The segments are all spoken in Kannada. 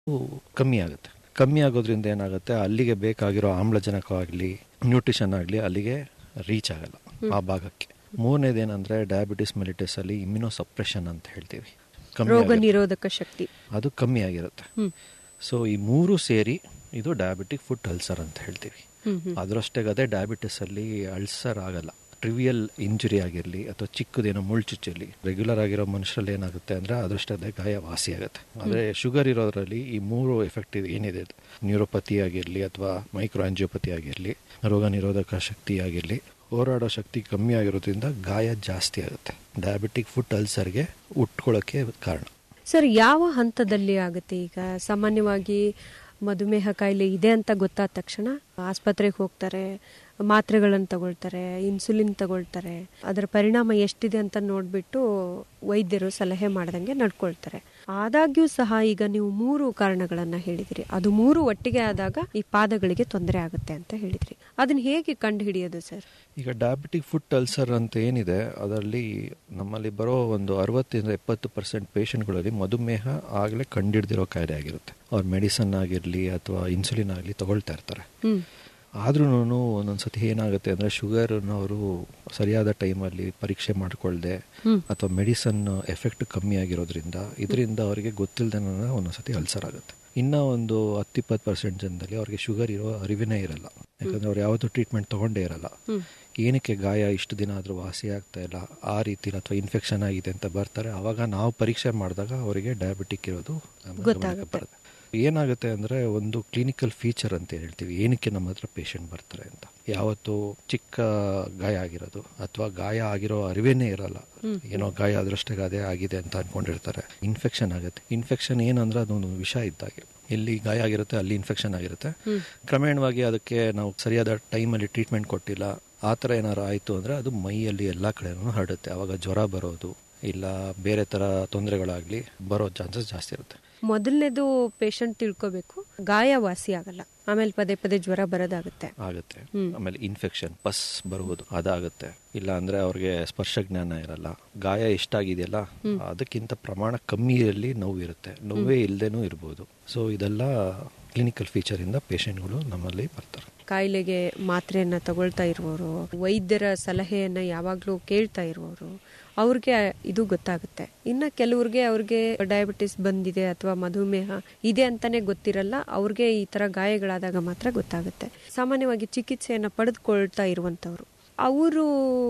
ಕಮ್ಮಿ ಆಗುತ್ತೆ ಕಮ್ಮಿ ಆಗೋದ್ರಿಂದ ಏನಾಗುತ್ತೆ ಅಲ್ಲಿಗೆ ಬೇಕಾಗಿರೋ ಆಮ್ಲಜನಕವಾಗಲಿ ನ್ಯೂಟ್ರಿಷನ್ ಆಗಲಿ ಅಲ್ಲಿಗೆ ರೀಚ್ ಆಗಲ್ಲ ಆ ಭಾಗಕ್ಕೆ ಮೂರನೇದು ಏನಂದ್ರೆ ಡಯಾಬಿಟಿಸ್ ಮೆಲಿಟಸ್ ಅಲ್ಲಿ ಇಮ್ಯುನೋ ಸಪ್ರೆಷನ್ ಅಂತ ಹೇಳ್ತೀವಿ ಕಮ್ಮಿ ರೋಗ ಆಗಿರುತ್ತೆ. ನಿರೋಧಕ ಶಕ್ತಿ ಅದು ಕಮ್ಮಿ ಆಗಿರುತ್ತೆ ಹ್ಮ್. ಸೊ ಈ ಮೂರು ಸೇರಿ ಇದು ಡಯಾಬಿಟಿಕ್ ಫುಟ್ ಅಲ್ಸರ್ ಅಂತ ಹೇಳ್ತೀವಿ ಹ್ಮ್ ಹ್ಮ್. ಅದರಷ್ಟೇ ಅದೇ ಡಯಾಬಿಟಿಸ್ ಅಲ್ಲಿ ಅಲ್ಸರ್ ಆಗಲ್ಲ ಟ್ರಿವಿಯಲ್ ಇಂಜುರಿ ಆಗಿರಲಿ ಅಥವಾ ಚಿಕ್ಕದೇನೋ ಮುಳ್ಚುಚ್ಚಲಿ ರೆಗ್ಯುಲರ್ ಆಗಿರೋ ಮನುಷ್ಯರಲ್ಲಿ ಏನಾಗುತ್ತೆ ಅಂದ್ರೆ ಅದರಷ್ಟೇ ಗಾಯ ವಾಸಿ ಆಗುತ್ತೆ ಆದರೆ ಶುಗರ್ ಇರೋದ್ರಲ್ಲಿ ಈ ಮೂರು ಎಫೆಕ್ಟ್ ಏನಿದೆ ನ್ಯೂರೋಪತಿ ಆಗಿರಲಿ ಅಥವಾ ಮೈಕ್ರೋ ಆಂಜಿಯೋಪತಿ ಆಗಿರಲಿ ರೋಗ ನಿರೋಧಕ ಶಕ್ತಿ ಆಗಿರಲಿ ಹೋರಾಡೋ ಶಕ್ತಿ ಕಮ್ಮಿ ಆಗಿರೋದ್ರಿಂದ ಗಾಯ ಜಾಸ್ತಿ ಆಗುತ್ತೆ ಡಯಾಬಿಟಿಕ್ ಫುಟ್ ಅಲ್ಸರ್ಗೆ ಉಟ್ಕೊಳ್ಳೋಕ್ಕೆ ಕಾರಣ ಸರ್ ಯಾವ ಹಂತದಲ್ಲಿ ಆಗುತ್ತೆ ಈಗ ಸಾಮಾನ್ಯವಾಗಿ ಮಧುಮೇಹ ಕಾಯಿಲೆ ಇದೆ ಅಂತ ಗೊತ್ತಾದ ತಕ್ಷಣ ಆಸ್ಪತ್ರೆಗೆ ಹೋಗ್ತಾರೆ ಮಾತ್ರೆಗಳನ್ನು ತಗೊಳ್ತಾರೆ ಇನ್ಸುಲಿನ್ ತಗೊಳ್ತಾರೆ ಅದರ ಪರಿಣಾಮ ಎಷ್ಟಿದೆ ಅಂತ ನೋಡ್ಬಿಟ್ಟು ವೈದ್ಯರು ಸಲಹೆ ಮಾಡ್ದಂಗೆ ನಡ್ಕೊಳ್ತಾರೆ ಆದಾಗ್ಯೂ ಸಹ ಈಗ ನೀವು ಮೂರು ಕಾರಣಗಳನ್ನ ಹೇಳಿದಿರಿ ಅದು ಮೂರು ಒಟ್ಟಿಗೆ ಆದಾಗ ಈ ಪಾದಗಳಿಗೆ ತೊಂದರೆ ಆಗುತ್ತೆ ಅಂತ ಹೇಳಿದ್ರಿ ಅದನ್ನ ಹೇಗೆ ಕಂಡು ಹಿಡಿಯೋದು ಸರ್ ಈಗ ಡಯಾಬಿಟಿಕ್ ಫುಟ್ ಅಲ್ಸರ್ ಅಂತ ಏನಿದೆ ಅದರಲ್ಲಿ ನಮ್ಮಲ್ಲಿ ಬರೋ ಒಂದು ಅರವತ್ತರಿಂದ ಎಪ್ಪತ್ತು ಪರ್ಸೆಂಟ್ ಪೇಷಂಟ್ಗಳಲ್ಲಿ ಮಧುಮೇಹ ಆಗಲೇ ಕಂಡಿಡ್ದಿರೋ ಕಾಯಿಲೆ ಆಗಿರುತ್ತೆ ಅವ್ರು ಮೆಡಿಸನ್ ಆಗಿರಲಿ ಅಥವಾ ಇನ್ಸುಲಿನ್ ಆಗಲಿ ತಗೊಳ್ತಾ ಇರ್ತಾರೆ ಹ್ಮ್ ಆದ್ರೂ ಒಂದೊಂದ್ಸತಿ ಏನಾಗುತ್ತೆ ಅಂದರೆ ಶುಗರನ್ನು ಅವರು ಸರಿಯಾದ ಟೈಮಲ್ಲಿ ಪರೀಕ್ಷೆ ಮಾಡಿಕೊಳ್ಳದೆ ಹ್ಮ್. ಅಥವಾ ಮೆಡಿಸನ್ ಎಫೆಕ್ಟ್ ಕಮ್ಮಿ ಆಗಿರೋದ್ರಿಂದ ಇದರಿಂದ ಅವರಿಗೆ ಗೊತ್ತಿಲ್ಲದೆ ಒಂದೊಂದ್ಸತಿ ಅಲ್ಸರ್ ಆಗುತ್ತೆ ಇನ್ನ ಒಂದು ಹತ್ತಿಪ್ಪತ್ತು ಪರ್ಸೆಂಟ್ ಜನದಲ್ಲಿ ಅವ್ರಿಗೆ ಶುಗರ್ ಇರೋ ಅರಿವಿನೇ ಇರಲ್ಲ ಯಾಕಂದ್ರೆ ಅವ್ರು ಯಾವತ್ತೂ ಟ್ರೀಟ್ಮೆಂಟ್ ತಗೊಂಡೇ ಇರಲ್ಲ ಹ್ಮ್. ಏನಕ್ಕೆ ಗಾಯ ಇಷ್ಟು ದಿನ ಆದರೂ ವಾಸಿ ಆಗ್ತಾ ಇಲ್ಲ ಆ ರೀತಿ ಅಥವಾ ಇನ್ಫೆಕ್ಷನ್ ಆಗಿದೆ ಅಂತ ಬರ್ತಾರೆ ಅವಾಗ ನಾವು ಪರೀಕ್ಷೆ ಮಾಡಿದಾಗ ಅವರಿಗೆ ಡಯಾಬಿಟಿಕ್ ಇರೋದು ನಮ್ಮ ಗಮನಕ್ಕೆ ಗೊತ್ತಾಗುತ್ತೆ. ಬರುತ್ತೆ ಏನಾಗುತ್ತೆ ಅಂದರೆ ಒಂದು ಕ್ಲಿನಿಕಲ್ ಫೀಚರ್ ಅಂತ ಹೇಳ್ತೀವಿ ಏನಕ್ಕೆ ನಮ್ಮ ಹತ್ರ ಪೇಷಂಟ್ ಬರ್ತಾರೆ ಅಂತ ಯಾವತ್ತು ಚಿಕ್ಕ ಗಾಯ ಆಗಿರೋದು ಅಥವಾ ಗಾಯ ಆಗಿರೋ ಅರಿವೇನೇ ಇರಲ್ಲ ಏನೋ ಗಾಯ ಅದರಷ್ಟೇ ಅದೇ ಆಗಿದೆ ಅಂತ ಅನ್ಕೊಂಡಿರ್ತಾರೆ ಇನ್ಫೆಕ್ಷನ್ ಆಗುತ್ತೆ ಇನ್ಫೆಕ್ಷನ್ ಏನಂದ್ರೆ ಅದೊಂದು ವಿಷ ಇದ್ದಾಗೆ ಎಲ್ಲಿ ಗಾಯ ಆಗಿರುತ್ತೆ ಅಲ್ಲಿ ಇನ್ಫೆಕ್ಷನ್ ಆಗಿರುತ್ತೆ ಕ್ರಮೇಣವಾಗಿ ಅದಕ್ಕೆ ನಾವು ಸರಿಯಾದ ಟೈಮಲ್ಲಿ ಟ್ರೀಟ್ಮೆಂಟ್ ಕೊಟ್ಟಿಲ್ಲ ಆ ಥರ ಏನಾರು ಆಯಿತು ಅಂದರೆ ಅದು ಮೈಯಲ್ಲಿ ಎಲ್ಲ ಕಡೆನೂ ಹರಡುತ್ತೆ ಅವಾಗ ಜ್ವರ ಬರೋದು ಇಲ್ಲ ಬೇರೆ ಥರ ತೊಂದರೆಗಳಾಗಲಿ ಬರೋ ಚಾನ್ಸಸ್ ಜಾಸ್ತಿ ಇರುತ್ತೆ ಮೊದಲನೇದು ಪೇಷಂಟ್ ತಿಳ್ಕೋಬೇಕು ಗಾಯ ವಾಸಿ ಆಗಲ್ಲ ಆಮೇಲೆ ಪದೇ ಪದೇ ಜ್ವರ ಬರೋದಾಗುತ್ತೆ ಆಗುತ್ತೆ ಹ್ಮ್. ಆಮೇಲೆ ಇನ್ಫೆಕ್ಷನ್ ಪಸ್ ಬರುವುದು ಅದಾಗುತ್ತೆ ಇಲ್ಲ ಅಂದ್ರೆ ಅವ್ರಿಗೆ ಸ್ಪರ್ಶ ಜ್ಞಾನ ಇರಲ್ಲ ಗಾಯ ಎಷ್ಟಾಗಿದೆಯಲ್ಲ ಅದಕ್ಕಿಂತ ಪ್ರಮಾಣ ಕಮ್ಮಿಯಲ್ಲಿ ನೋವು ಇರುತ್ತೆ ನೋವೇ ಇಲ್ಲದೇನೂ ಇರ್ಬೋದು ಸೊ ಇದೆಲ್ಲ ಕ್ಲಿನಿಕಲ್ ಫೀಚರ್ ಇಂದ ಪೇಷಂಟ್ಗಳು ನಮ್ಮಲ್ಲಿ ಬರ್ತಾರೆ ಕಾಯಿಲೆಗೆ ಮಾತ್ರೆಯನ್ನ ತಗೊಳ್ತಾ ಇರುವವರು ವೈದ್ಯರ ಸಲಹೆಯನ್ನ ಯಾವಾಗ್ಲೂ ಕೇಳ್ತಾ ಇರುವವರು ಅವ್ರಿಗೆ ಇದು ಗೊತ್ತಾಗುತ್ತೆ ಇನ್ನ ಕೆಲವ್ರಿಗೆ ಅವ್ರಿಗೆ ಡಯಾಬಿಟಿಸ್ ಬಂದಿದೆ ಅಥವಾ ಮಧುಮೇಹ ಇದೆ ಅಂತಾನೆ ಗೊತ್ತಿರಲ್ಲ ಅವ್ರಿಗೆ ಈ ತರ ಗಾಯಗಳಾದಾಗ ಮಾತ್ರ ಗೊತ್ತಾಗುತ್ತೆ ಸಾಮಾನ್ಯವಾಗಿ ಚಿಕಿತ್ಸೆಯನ್ನ ಪಡೆದುಕೊಳ್ತಾ ಇರುವಂತವ್ರು ಅವರು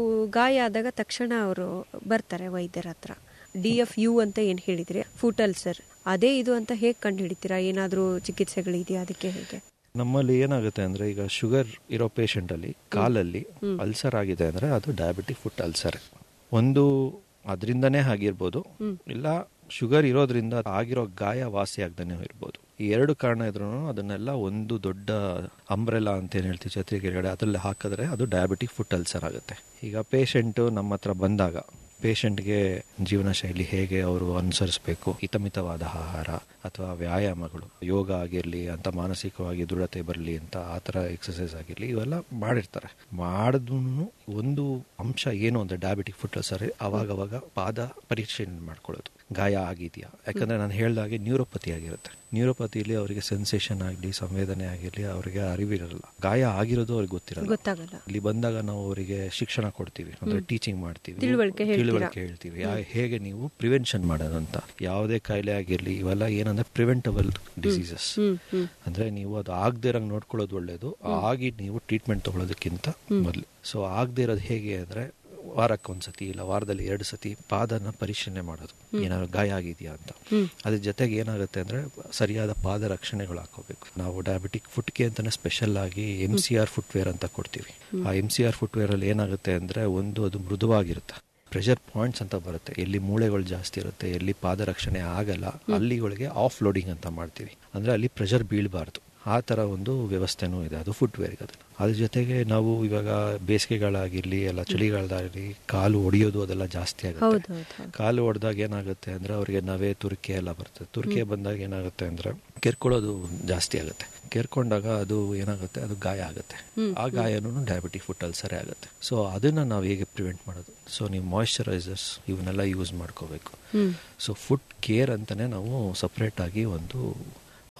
ಗಾಯ ಆದಾಗ ತಕ್ಷಣ ಅವರು ಬರ್ತಾರೆ ವೈದ್ಯರ ಹತ್ರ ಡಿ ಎಫ್ ಯು ಅಂತ ಏನ್ ಹೇಳಿದ್ರಿ ಫುಟಲ್ ಸರ್ ಅದೇ ಇದು ಅಂತ ಹೇಗೆ ಕಂಡು ಹಿಡಿತೀರಾ ಏನಾದ್ರೂ ಚಿಕಿತ್ಸೆಗಳಿದೆಯಾ ಅದಕ್ಕೆ ಹೇಗೆ ನಮ್ಮಲ್ಲಿ ಏನಾಗುತ್ತೆ ಅಂದ್ರೆ ಈಗ ಶುಗರ್ ಇರೋ ಪೇಷಂಟ್ ಅಲ್ಲಿ ಕಾಲಲ್ಲಿ ಅಲ್ಸರ್ ಆಗಿದೆ ಅಂದ್ರೆ ಅದು ಡಯಾಬಿಟಿಕ್ ಫುಟ್ ಅಲ್ಸರ್ ಒಂದು ಅದರಿಂದನೇ ಆಗಿರ್ಬೋದು ಇಲ್ಲ ಶುಗರ್ ಇರೋದ್ರಿಂದ ಆಗಿರೋ ಗಾಯ ವಾಸಿ ಆಗ್ದೇ ಇರ್ಬೋದು ಈ ಎರಡು ಕಾರಣ ಇದ್ರೂ ಅದನ್ನೆಲ್ಲ ಒಂದು ದೊಡ್ಡ ಅಂಬ್ರೆಲಾ ಅಂತ ಏನ್ ಹೇಳ್ತೀವಿ ಛತ್ರಿ ಕೆಳಗಡೆ ಅದರಲ್ಲಿ ಹಾಕಿದ್ರೆ ಅದು ಡಯಾಬಿಟಿಕ್ ಫುಟ್ ಅಲ್ಸರ್ ಆಗುತ್ತೆ ಈಗ ಪೇಷಂಟ್ ನಮ್ಮ ಹತ್ರ ಬಂದಾಗ ಪೇಷಂಟ್ಗೆ ಜೀವನ ಶೈಲಿ ಹೇಗೆ ಅವರು ಅನುಸರಿಸಬೇಕು ಹಿತಮಿತವಾದ ಆಹಾರ ಅಥವಾ ವ್ಯಾಯಾಮಗಳು ಯೋಗ ಆಗಿರಲಿ ಅಂತ ಮಾನಸಿಕವಾಗಿ ದೃಢತೆ ಬರಲಿ ಅಂತ ಆ ಥರ ಎಕ್ಸಸೈಸ್ ಆಗಿರಲಿ ಇವೆಲ್ಲ ಮಾಡಿರ್ತಾರೆ ಮಾಡಿದ್ರು ಒಂದು ಅಂಶ ಏನು ಅಂದ್ರೆ ಡಯಾಬಿಟಿಕ್ ಫುಟ್ ಅಲ್ಸರ್ ಅವಾಗವಾಗ ಪಾದ ಪರೀಕ್ಷೆ ಮಾಡ್ಕೊಳ್ಳೋದು ಗಾಯ ಆಗಿದೆಯಾ ಯಾಕಂದ್ರೆ ನಾನು ಹೇಳ್ದಾಗೆ ನ್ಯೂರೋಪತಿ ಆಗಿರುತ್ತೆ ನ್ಯೂರೋಪತಿಲಿ ಅವರಿಗೆ ಸೆನ್ಸೇಷನ್ ಆಗಲಿ ಸಂವೇದನೆ ಆಗಿರಲಿ ಅವರಿಗೆ ಅರಿವಿರಲ್ಲ ಗಾಯ ಆಗಿರೋದು ಅವ್ರಿಗೆ ಗೊತ್ತಿರಲ್ಲ ಗೊತ್ತಾಗಲ್ಲ ಇಲ್ಲಿ ಬಂದಾಗ ನಾವು ಅವರಿಗೆ ಶಿಕ್ಷಣ ಕೊಡ್ತೀವಿ ಅಂದ್ರೆ ಟೀಚಿಂಗ್ ಮಾಡ್ತೀವಿ ತಿಳುವಳಿಕೆ ಹೇಳ್ತೀರಾ? ತಿಳುವಳಿಕೆ ಹೇಳ್ತೀವಿ ಯಾ- ಹೇಗೆ ನೀವು ಪ್ರಿವೆನ್ಷನ್ ಮಾಡೋದಂತ ಯಾವುದೇ ಕಾಯಿಲೆ ಆಗಿರ್ಲಿ ಇವೆಲ್ಲ ಏನಂದ್ರೆ ಪ್ರಿವೆಂಟಬಲ್ ಡಿಸೀಸಸ್ ಹ್ಮ್ ಹ್ಮ್ ಅಂದ್ರೆ ನೀವು ಅದು ಆಗದೆ ಇರಂಗ್ ನೋಡ್ಕೊಳ್ಳೋದು ಒಳ್ಳೇದು ಆಗಿ ನೀವು ಟ್ರೀಟ್ಮೆಂಟ್ ತಗೊಳ್ಳೋದಕ್ಕಿಂತ ಮೊದಲು ಸೊ ಆಗದೆ ಇರೋದು ಹೇಗೆ ಅಂದ್ರೆ ವಾರಕ್ಕೆ ಒಂದ್ಸತಿ ಇಲ್ಲ ವಾರದಲ್ಲಿ ಎರಡು ಸತಿ ಪಾದನ ಪರಿಶೀಲನೆ ಮಾಡೋದು ಏನಾದ್ರು ಗಾಯ ಆಗಿದೆಯಾ ಅಂತ ಅದ್ರ ಜೊತೆಗೆ ಏನಾಗುತ್ತೆ ಅಂದ್ರೆ ಸರಿಯಾದ ಪಾದ ರಕ್ಷಣೆಗಳು ಹಾಕೋಬೇಕು ನಾವು ಡಯಾಬಿಟಿಕ್ ಫುಟ್ಗೆ ಅಂತಾನೆ ಸ್ಪೆಷಲ್ ಆಗಿ ಎಂ ಸಿ ಆರ್ ಫುಟ್ವೇರ್ ಅಂತ ಕೊಡ್ತೀವಿ ಆ ಎಂ ಸಿ ಆರ್ ಫುಟ್ವೇರ್ ಅಲ್ಲಿ ಏನಾಗುತ್ತೆ ಅಂದ್ರೆ ಒಂದು ಅದು ಮೃದುವಾಗಿರುತ್ತೆ ಪ್ರೆಷರ್ ಪಾಯಿಂಟ್ಸ್ ಅಂತ ಬರುತ್ತೆ ಎಲ್ಲಿ ಮೂಳೆಗಳು ಜಾಸ್ತಿ ಇರುತ್ತೆ ಎಲ್ಲಿ ಪಾದ ರಕ್ಷಣೆ ಆಗಲ್ಲ ಅಲ್ಲಿಗಳಿಗೆ ಆಫ್ ಲೋಡಿಂಗ್ ಅಂತ ಮಾಡ್ತೀವಿ ಅಂದ್ರೆ ಅಲ್ಲಿ ಪ್ರೆಷರ್ ಬೀಳಬಾರ್ದು ಆ ಥರ ಒಂದು ವ್ಯವಸ್ಥೆನೂ ಇದೆ ಅದು ಫುಟ್ವೇರ್ಗೆ ಅದು ಅದ್ರ ಜೊತೆಗೆ ನಾವು ಇವಾಗ ಬೇಸಿಗೆಗಳಾಗಿರ್ಲಿ ಎಲ್ಲ ಚಳಿಗಾಲದಾಗಲಿ ಕಾಲು ಒಡೆಯೋದು ಅದೆಲ್ಲ ಜಾಸ್ತಿ ಹೌದು ಆಗುತ್ತೆ ಹೌದು ಹೌದು ಕಾಲು ಹೊಡೆದಾಗ ಏನಾಗುತ್ತೆ ಅಂದ್ರೆ ಅವರಿಗೆ ನವೆ ತುರ್ಕೆ ಎಲ್ಲ ಬರ್ತದೆ ತುರ್ಕೆ ಬಂದಾಗ ಏನಾಗುತ್ತೆ ಅಂದ್ರೆ ಕೆರ್ಕೊಳ್ಳೋದು ಜಾಸ್ತಿ ಆಗುತ್ತೆ ಕೆರ್ಕೊಂಡಾಗ ಅದು ಏನಾಗುತ್ತೆ ಅದು ಗಾಯ ಆಗುತ್ತೆ ಆ ಗಾಯನೂ ಡಯಾಬಿಟಿಕ್ ಫುಟ್ ಅಲ್ಸರೇ ಆಗುತ್ತೆ ಸೊ ಅದನ್ನ ನಾವು ಹೇಗೆ ಪ್ರಿವೆಂಟ್ ಮಾಡೋದು ಸೊ ನೀವು ಮಾಯಿಶ್ಚರೈಸರ್ಸ್ ಇವನ್ನೆಲ್ಲ ಯೂಸ್ ಮಾಡ್ಕೋಬೇಕು ಹ್ಮ್ ಸೊ ಫುಡ್ ಕೇರ್ ಅಂತಾನೆ ನಾವು ಸಪ್ರೇಟ್ ಆಗಿ ಒಂದು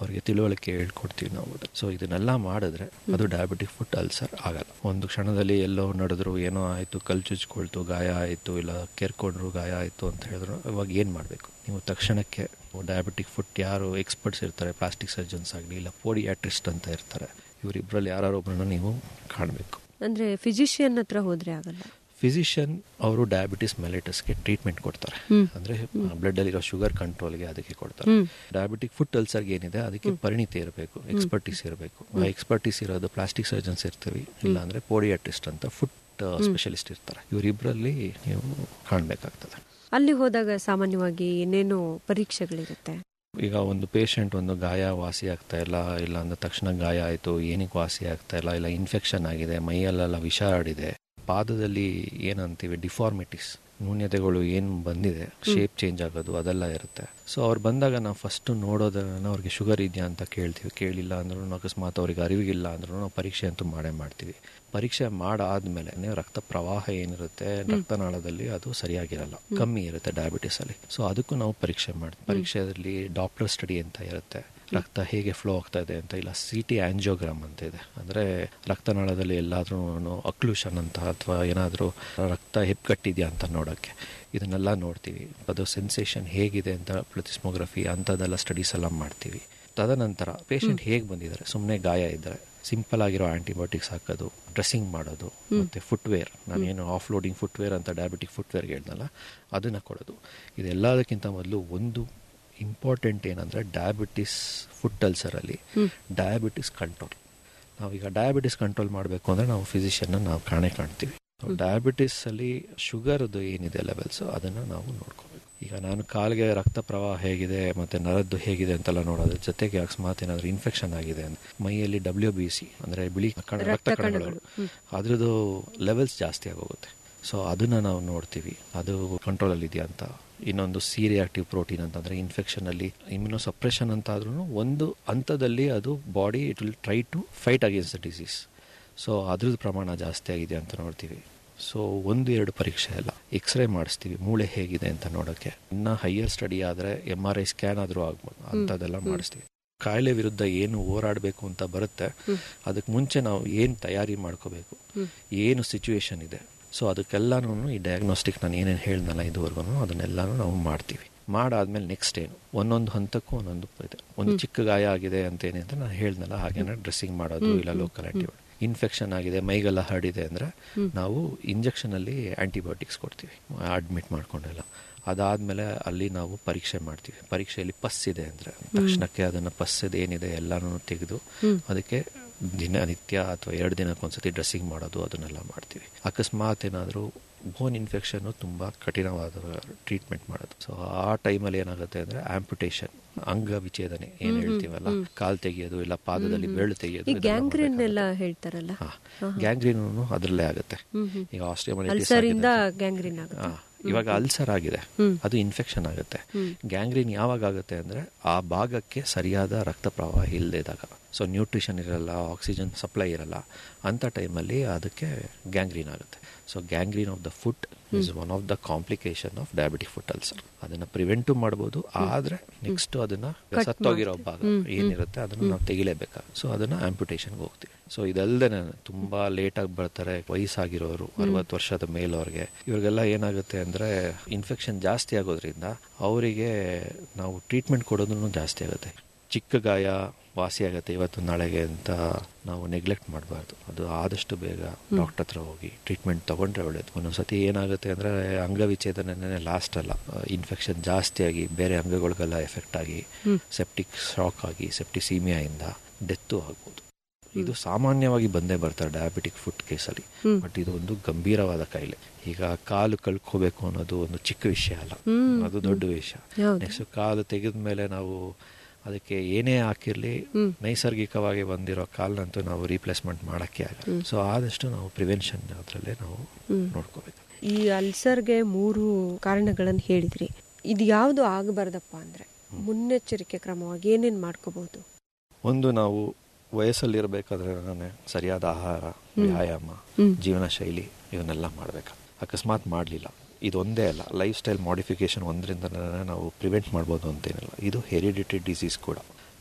ಅವ್ರಿಗೆ ತಿಳುವಳಿಕೆ ಹೇಳ್ಕೊಡ್ತೀವಿ ನಾವು ಸೊ ಇದನ್ನೆಲ್ಲ ಮಾಡಿದ್ರೆ ಅದು ಡಯಾಬಿಟಿಕ್ ಫುಟ್ ಅಲ್ಸರ್ ಆಗಲ್ಲ ಒಂದು ಕ್ಷಣದಲ್ಲಿ ಎಲ್ಲೋ ನಡೆದ್ರು ಏನೋ ಆಯಿತು ಕಲ್ ಚುಚ್ಕೊಳ್ತು ಗಾಯ ಆಯಿತು ಇಲ್ಲ ಕೆರ್ಕೊಂಡ್ರು ಗಾಯ ಆಯಿತು ಅಂತ ಹೇಳಿದ್ರು ಇವಾಗ ಏನು ಮಾಡಬೇಕು ನೀವು ತಕ್ಷಣಕ್ಕೆ ಡಯಾಬಿಟಿಕ್ ಫುಟ್ ಯಾರು ಎಕ್ಸ್ಪರ್ಟ್ಸ್ ಇರ್ತಾರೆ ಪ್ಲಾಸ್ಟಿಕ್ ಸರ್ಜನ್ಸ್ ಆಗಲಿ ಇಲ್ಲ ಪೋಡಿಯಾಟ್ರಿಸ್ಟ್ ಅಂತ ಇರ್ತಾರೆ ಇವರಿಬ್ಬರಲ್ಲಿ ಯಾರೊಬ್ಬರನ್ನ ನೀವು ಕಾಣಬೇಕು ಅಂದ್ರೆ ಫಿಸಿಷಿಯನ್ ಹತ್ರ ಹೋದ್ರೆ ಆಗಲ್ಲ ಫಿಸಿಷಿಯನ್ ಅವರು ಡಯಾಬಿಟಿಸ್ ಮೆಲಿಟಸ್ಗೆ ಟ್ರೀಟ್ಮೆಂಟ್ ಕೊಡ್ತಾರೆ ಹ್ಮ್. ಅಂದ್ರೆ ಬ್ಲಡ್ ಅಲ್ಲಿರೋ ಶುಗರ್ ಕಂಟ್ರೋಲ್ಗೆ ಅದಕ್ಕೆ ಕೊಡ್ತಾರೆ ಹ್ಮ್. ಡಯಾಬಿಟಿಕ್ ಫುಟ್ ಅಲ್ಸರ್ಗೆ ಏನಿದೆ ಅದಕ್ಕೆ ಪರಿಣಿತಿ ಇರಬೇಕು ಎಕ್ಸ್ಪರ್ಟೀಸ್ ಇರಬೇಕು ಆ ಎಕ್ಸ್ಪರ್ಟೀಸ್ ಇರೋದು ಪ್ಲಾಸ್ಟಿಕ್ ಸರ್ಜನ್ಸ್ ಇರ್ತೀವಿ ಇಲ್ಲ ಅಂದ್ರೆ ಪೋಡಿಯಾಟ್ರಿಸ್ಟ್ ಅಂತ ಫುಟ್ ಸ್ಪೆಷಲಿಸ್ಟ್ ಇರ್ತಾರೆ ಇವರಿಬ್ಬರಲ್ಲಿ ನೀವು ಕಾಣಬೇಕಾಗ್ತದೆ ಅಲ್ಲಿ ಹೋದಾಗ ಸಾಮಾನ್ಯವಾಗಿ ಏನೇನು ಪರೀಕ್ಷೆಗಳಿರುತ್ತೆ ಈಗ ಒಂದು ಪೇಷಂಟ್ ಒಂದು ಗಾಯ ವಾಸಿ ಆಗ್ತಾ ಇಲ್ಲ ಇಲ್ಲ ಅಂದ ತಕ್ಷಣ ಗಾಯ ಆಯಿತು ಏನಕ್ಕೆ ವಾಸಿ ಆಗ್ತಾ ಇಲ್ಲ ಇಲ್ಲ ಇನ್ಫೆಕ್ಷನ್ ಆಗಿದೆ ಮೈಯಲ್ಲೆಲ್ಲ ವಿಷ ಆಡಿದೆ ಪಾದದಲ್ಲಿ ಏನಂತೀವಿ ಡಿಫಾರ್ಮಿಟೀಸ್ ನ್ಯೂನ್ಯತೆಗಳು ಏನು ಬಂದಿದೆ ಶೇಪ್ ಚೇಂಜ್ ಆಗೋದು ಅದೆಲ್ಲ ಇರುತ್ತೆ ಸೊ ಅವ್ರು ಬಂದಾಗ ನಾವು ಫಸ್ಟ್ ನೋಡೋದನ್ನ ಅವ್ರಿಗೆ ಶುಗರ್ ಇದೆಯಾ ಅಂತ ಕೇಳ್ತೀವಿ ಕೇಳಿಲ್ಲ ಅಂದ್ರೂ ಅಕಸ್ಮಾತ್ ಅವ್ರಿಗೆ ಅರಿವಿಗಿಲ್ಲ ಅಂದ್ರೂ ನಾವು ಪರೀಕ್ಷೆ ಅಂತೂ ಮಾಡೇ ಮಾಡ್ತೀವಿ ಪರೀಕ್ಷೆ ಮಾಡಾದ್ಮೇಲೆ ರಕ್ತ ಪ್ರವಾಹ ಏನಿರುತ್ತೆ ರಕ್ತನಾಳದಲ್ಲಿ ಅದು ಸರಿಯಾಗಿರಲ್ಲ ಕಮ್ಮಿ ಇರುತ್ತೆ ಡಯಾಬಿಟಿಸ್ ಅಲ್ಲಿ ಸೊ ಅದಕ್ಕೂ ನಾವು ಪರೀಕ್ಷೆ ಮಾಡ್ತೀವಿ ಪರೀಕ್ಷೆಯಲ್ಲಿ ಡಾಪ್ಲರ್ ಸ್ಟಡಿ ಅಂತ ಇರುತ್ತೆ ರಕ್ತ ಹೇಗೆ ಫ್ಲೋ ಆಗ್ತಾ ಇದೆ ಅಂತ ಇಲ್ಲ ಸಿ ಟಿ ಆಂಜಿಯೋಗ್ರಾಮ್ ಅಂತ ಇದೆ ಅಂದರೆ ರಕ್ತನಾಳದಲ್ಲಿ ಎಲ್ಲಾದ್ರೂ ಅಕ್ಲೂಷನ್ ಅಂತ ಅಥವಾ ಏನಾದರೂ ರಕ್ತ ಹೆಪ್ಪುಗಟ್ಟಿದೆಯಾ ಅಂತ ನೋಡೋಕ್ಕೆ ಇದನ್ನೆಲ್ಲ ನೋಡ್ತೀವಿ ಅದು ಸೆನ್ಸೇಷನ್ ಹೇಗಿದೆ ಅಂತ ಪ್ಲತಿಸ್ಮೋಗ್ರಫಿ ಅಂಥದ್ದೆಲ್ಲ ಸ್ಟಡೀಸ್ ಎಲ್ಲ ಮಾಡ್ತೀವಿ ತದನಂತರ ಪೇಷಂಟ್ ಹೇಗೆ ಬಂದಿದ್ದಾರೆ ಸುಮ್ಮನೆ ಗಾಯ ಇದ್ದರೆ ಸಿಂಪಲ್ ಆಗಿರೋ ಆಂಟಿಬಯೋಟಿಕ್ಸ್ ಹಾಕೋದು ಡ್ರೆಸ್ಸಿಂಗ್ ಮಾಡೋದು ಮತ್ತು ಫುಟ್ವೇರ್ ನಾನೇನು ಆಫ್ ಲೋಡಿಂಗ್ ಫುಟ್ವೇರ್ ಅಂತ ಡಯಾಬಿಟಿಕ್ ಫುಟ್ವೇರ್ಗೆ ಹೇಳ್ದಲ್ಲ ಅದನ್ನು ಕೊಡೋದು ಇದೆಲ್ಲದಕ್ಕಿಂತ ಮೊದಲು ಒಂದು ಇಂಪಾರ್ಟೆಂಟ್ ಏನಂದರೆ ಡಯಾಬಿಟಿಸ್ ಫುಟ್ ಅಲ್ಸರಲ್ಲಿ ಡಯಾಬಿಟಿಸ್ ಕಂಟ್ರೋಲ್ ನಾವೀಗ ಡಯಾಬಿಟಿಸ್ ಕಂಟ್ರೋಲ್ ಮಾಡಬೇಕು ಅಂದರೆ ನಾವು ಫಿಸಿಷಿಯನ್ನ ನಾವು ಕಾಣೆ ಕಾಣ್ತೀವಿ ಡಯಾಬಿಟಿಸ್ ಅಲ್ಲಿ ಶುಗರ್ದು ಏನಿದೆ ಲೆವೆಲ್ಸ್ ಅದನ್ನು ನಾವು ನೋಡ್ಕೋಬೇಕು ಈಗ ನಾನು ಕಾಲಿಗೆ ರಕ್ತ ಪ್ರವಾಹ ಹೇಗಿದೆ ಮತ್ತೆ ನರದ್ದು ಹೇಗಿದೆ ಅಂತೆಲ್ಲ ನೋಡೋದ್ರ ಜೊತೆಗೆ ಅಕಸ್ಮಾತ್ ಏನಾದರೂ ಇನ್ಫೆಕ್ಷನ್ ಆಗಿದೆ ಅಂದ್ರೆ ಮೈಯಲ್ಲಿ ಡಬ್ಲ್ಯೂ ಬಿ ಸಿ ಅಂದರೆ ಬಿಳಿ ಕಣ- ರಕ್ತ ಕಣಗಳು ಅದ್ರದ್ದು ಲೆವೆಲ್ಸ್ ಜಾಸ್ತಿ ಆಗೋಗುತ್ತೆ ಸೊ ಅದನ್ನ ನಾವು ನೋಡ್ತೀವಿ ಅದು ಕಂಟ್ರೋಲಲ್ಲಿ ಇದೆಯಾ ಅಂತ ಇನ್ನೊಂದು ಸಿ ರಿಯಾಕ್ಟಿವ್ ಪ್ರೋಟೀನ್ ಅಂತಂದ್ರೆ ಇನ್ಫೆಕ್ಷನ್ ಅಲ್ಲಿ ಇಮ್ಯುನೋ ಸಪ್ರೆಷನ್ ಅಂತ ಆದ್ರೂ ಒಂದು ಹಂತದಲ್ಲಿ ಅದು body it will try to fight against the disease so ಅದ್ರದ್ದು ಪ್ರಮಾಣ ಜಾಸ್ತಿ ಆಗಿದೆ ಅಂತ ನೋಡ್ತೀವಿ ಸೊ ಒಂದು ಎರಡು ಪರೀಕ್ಷೆ ಅಲ್ಲ ಎಕ್ಸ್ರೇ ಮಾಡಿಸ್ತೀವಿ ಮೂಳೆ ಹೇಗಿದೆ ಅಂತ ನೋಡೋಕ್ಕೆ ಇನ್ನು ಹೈಯರ್ ಸ್ಟಡಿ ಆದರೆ ಎಮ್ ಆರ್ ಐ ಸ್ಕ್ಯಾನ್ ಆದರೂ ಆಗ್ಬೋದು ಅಂಥದ್ದೆಲ್ಲ ಮಾಡಿಸ್ತೀವಿ ಕಾಯಿಲೆ ವಿರುದ್ಧ ಏನು ಹೋರಾಡಬೇಕು ಅಂತ ಬರುತ್ತೆ ಅದಕ್ಕೆ ಮುಂಚೆ ನಾವು ಏನು ತಯಾರಿ ಮಾಡ್ಕೋಬೇಕು ಏನು ಸಿಚುವೇಶನ್ ಇದೆ ಸೊ ಅದಕ್ಕೆಲ್ಲನೂ ಈ ಡಯಾಗ್ನೋಸ್ಟಿಕ್ ನಾನು ಏನೇನು ಹೇಳ್ದಲ್ಲ ಇದುವರೆಗೂ ಅದನ್ನೆಲ್ಲನೂ ನಾವು ಮಾಡ್ತೀವಿ ಮಾಡಾದ್ಮೇಲೆ ನೆಕ್ಸ್ಟ್ ಏನು ಒಂದೊಂದು ಹಂತಕ್ಕೂ ಒಂದೊಂದು ಇದೆ ಒಂದು ಚಿಕ್ಕ ಗಾಯ ಆಗಿದೆ ಅಂತ ಏನೇ ಅಂತ ನಾನು ಹೇಳ್ದಲ್ಲ ಹಾಗೇನೆ ಡ್ರೆಸ್ಸಿಂಗ್ ಮಾಡೋದು ಇಲ್ಲ ಲೋಕಲ್ ಆಂಟಿಬಯೋಟಿಕ್ ಇನ್ಫೆಕ್ಷನ್ ಆಗಿದೆ ಮೈಗೆಲ್ಲ ಹರಡಿದೆ ಅಂದರೆ ನಾವು ಇಂಜೆಕ್ಷನಲ್ಲಿ ಆಂಟಿಬಯೋಟಿಕ್ಸ್ ಕೊಡ್ತೀವಿ ಅಡ್ಮಿಟ್ ಮಾಡ್ಕೊಂಡೆಲ್ಲ ಅದಾದಮೇಲೆ ಅಲ್ಲಿ ನಾವು ಪರೀಕ್ಷೆ ಮಾಡ್ತೀವಿ ಪರೀಕ್ಷೆಯಲ್ಲಿ ಪಸ್ ಇದೆ ಅಂದರೆ ತಕ್ಷಣಕ್ಕೆ ಅದನ್ನು ಪಸ್ಸದು ಏನಿದೆ ಎಲ್ಲನೂ ತೆಗೆದು ಅದಕ್ಕೆ ದಿನನಿತ್ಯ ಅಥವಾ ಎರಡು ದಿನಕ್ಕೊಂದ್ಸತಿ ಡ್ರೆಸ್ಸಿಂಗ್ ಮಾಡೋದು ಅದನ್ನೆಲ್ಲ ಮಾಡ್ತೀವಿ ಅಕಸ್ಮಾತ್ ಏನಾದರೂ ಬೋನ್ ಇನ್ಫೆಕ್ಷನ್ ತುಂಬ ಕಠಿಣವಾದ ಟ್ರೀಟ್ಮೆಂಟ್ ಮಾಡೋದು ಸೊ ಆ ಟೈಮಲ್ಲಿ ಏನಾಗುತ್ತೆ ಅಂದರೆ ಆಂಪುಟೇಷನ್ ಅಂಗ ವಿಚ್ಛೇದನೆ ಏನು ಹೇಳ್ತೀವಲ್ಲ ಕಾಲ್ ತೆಗೆಯೋದು ಇಲ್ಲ ಪಾದದಲ್ಲಿ ಬೆರಳು ತೆಗೆಯೋದು ಈ ಇದೆಲ್ಲ ಗ್ಯಾಂಗ್ರೀನ್ ಮಾಡ್ಬೇಕಾಗುತ್ತೆ. ಎಲ್ಲ ಹೇಳ್ತಾರಲ್ಲ ಹಾ ಗ್ಯಾಂಗ್ರೀನು ಅದರಲ್ಲೇ ಆಗುತ್ತೆ ಈಗ ಆಸ್ಟ್ರಿಯೋಮೈಟಿಸ್ ಅಲ್ಸರ್ ಇಂದ ಗ್ಯಾಂಗ್ರೀನ್ ಆಗುತ್ತೆ ಹಾ, ಇವಾಗ ಅಲ್ಸರ್ ಆಗಿದೆ ಅದು ಇನ್ಫೆಕ್ಷನ್ ಆಗುತ್ತೆ ಗ್ಯಾಂಗ್ರೀನ್ ಯಾವಾಗ ಆಗುತ್ತೆ ಅಂದ್ರೆ ಆ ಭಾಗಕ್ಕೆ ಸರಿಯಾದ ರಕ್ತ ಪ್ರವಾಹ ಇಲ್ಲದಿದ್ದಾಗ ಸೊ ನ್ಯೂಟ್ರಿಷನ್ ಇರಲ್ಲ ಆಕ್ಸಿಜನ್ ಸಪ್ಲೈ ಇರಲ್ಲ ಅಂಥ ಟೈಮಲ್ಲಿ ಅದಕ್ಕೆ ಗ್ಯಾಂಗ್ರೀನ್ ಆಗುತ್ತೆ so gangrene of the foot is one of the complication of diabetic foot ulcer ಅದನ್ನ ಪ್ರಿವೆಂಟು ಮಾಡ್ಬೋದು ಆದ್ರೆ ನೆಕ್ಸ್ಟ್ ಅದನ್ನ ಸತ್ತೋಗಿರೋ ಭಾಗ ಏನಿರುತ್ತೆ ಅದನ್ನ ನಾವು ತೆಗಿಲೇಬೇಕಾಗ ಸೊ ಅದನ್ನ ಆಂಪ್ಯುಟೇಷನ್ಗೆ ಹೋಗ್ತೀವಿ ಸೊ ಇದಲ್ಲದೆ ತುಂಬಾ ಲೇಟ್ ಆಗಿ ಬರ್ತಾರೆ ವಯಸ್ಸಾಗಿರೋರು ಅರವತ್ತು ವರ್ಷದ ಮೇಲವ್ರಿಗೆ ಇವ್ರಿಗೆಲ್ಲ ಏನಾಗುತ್ತೆ ಅಂದ್ರೆ ಇನ್ಫೆಕ್ಷನ್ ಜಾಸ್ತಿ ಆಗೋದ್ರಿಂದ ಅವರಿಗೆ ನಾವು ಟ್ರೀಟ್ಮೆಂಟ್ ಕೊಡೋದನ್ನು ಜಾಸ್ತಿ ಆಗುತ್ತೆ ಚಿಕ್ಕ ಗಾಯ ವಾಸಿ ಆಗುತ್ತೆ ಇವತ್ತು ನಾಳೆಗೆ ಅಂತ ನಾವು ನೆಗ್ಲೆಕ್ಟ್ ಮಾಡಬಾರ್ದು ಅದು ಆದಷ್ಟು ಬೇಗ ಡಾಕ್ಟರ್ ಹತ್ರ ಹೋಗಿ ಟ್ರೀಟ್ಮೆಂಟ್ ತಗೊಂಡ್ರೆ ಒಳ್ಳೇದು ಒಂದೊಂದ್ಸತಿ ಏನಾಗುತ್ತೆ ಅಂದರೆ ಅಂಗವಿಚ್ಛೇದನೆ ಲಾಸ್ಟ್ ಅಲ್ಲ ಇನ್ಫೆಕ್ಷನ್ ಜಾಸ್ತಿ ಆಗಿ ಬೇರೆ ಅಂಗಗಳಿಗೆಲ್ಲ ಎಫೆಕ್ಟ್ ಆಗಿ ಸೆಪ್ಟಿಕ್ ಶಾಕ್ ಆಗಿ ಸೆಪ್ಟಿಸೀಮಿಯಾಯಿಂದ ಡೆತ್ತು ಆಗ್ಬೋದು ಇದು ಸಾಮಾನ್ಯವಾಗಿ ಬಂದೇ ಬರ್ತಾರೆ ಡಯಾಬಿಟಿಕ್ ಫುಟ್ ಕೇಸಲ್ಲಿ ಬಟ್ ಇದು ಒಂದು ಗಂಭೀರವಾದ ಕಾಯಿಲೆ ಈಗ ಕಾಲು ಕಳ್ಕೋಬೇಕು ಅನ್ನೋದು ಒಂದು ಚಿಕ್ಕ ವಿಷಯ ಅಲ್ಲ ಅದು ದೊಡ್ಡ ವಿಷಯ ಹೌದು. ನೆಕ್ಸ್ಟ್ ಕಾಲು ತೆಗೆದ ಮೇಲೆ ನಾವು ಅದಕ್ಕೆ ಏನೇ ಹಾಕಿರ್ಲಿ ನೈಸರ್ಗಿಕವಾಗಿ ಬಂದಿರೋ ಕಾಲ್ನಂತೂ ನಾವು ರೀಪ್ಲೇಸ್ಮೆಂಟ್ ಮಾಡಕ್ಕೆ ಆಗಲ್ಲ ಸೊ ಆದಷ್ಟು ನಾವು ಪ್ರಿವೆನ್ಷನ್ ಅದರಲ್ಲೇ ನಾವು ನೋಡ್ಕೋಬೇಕು ಈ ಅಲ್ಸರ್ಗೆ ಮೂರು ಕಾರಣಗಳನ್ನು ಹೇಳಿದ್ರಿ ಇದು ಯಾವುದು ಆಗಬಾರ್ದಪ್ಪ ಅಂದ್ರೆ ಮುನ್ನೆಚ್ಚರಿಕೆ ಕ್ರಮವಾಗಿ ಏನೇನ್ ಮಾಡ್ಕೋಬಹುದು ಒಂದು ನಾವು ವಯಸ್ಸಲ್ಲಿರಬೇಕಾದ್ರೆ ನಾನೇ ಸರಿಯಾದ ಆಹಾರ ವ್ಯಾಯಾಮ ಜೀವನ ಶೈಲಿ ಇವನ್ನೆಲ್ಲ ಮಾಡಬೇಕು ಅಕಸ್ಮಾತ್ ಮಾಡಲಿಲ್ಲ ಇದೊಂದೇ ಅಲ್ಲ ಲೈಫ್ ಸ್ಟೈಲ್ ಮಾಡಿಫಿಕೇಶನ್ ಒಂದರಿಂದ ನಾವು ಪ್ರಿವೆಂಟ್ ಮಾಡ್ಬೋದು ಅಂತೇನಿಲ್ಲ ಇದು ಹೆರಿಡಿಟಿ ಡಿಸೀಸ್ ಕೂಡ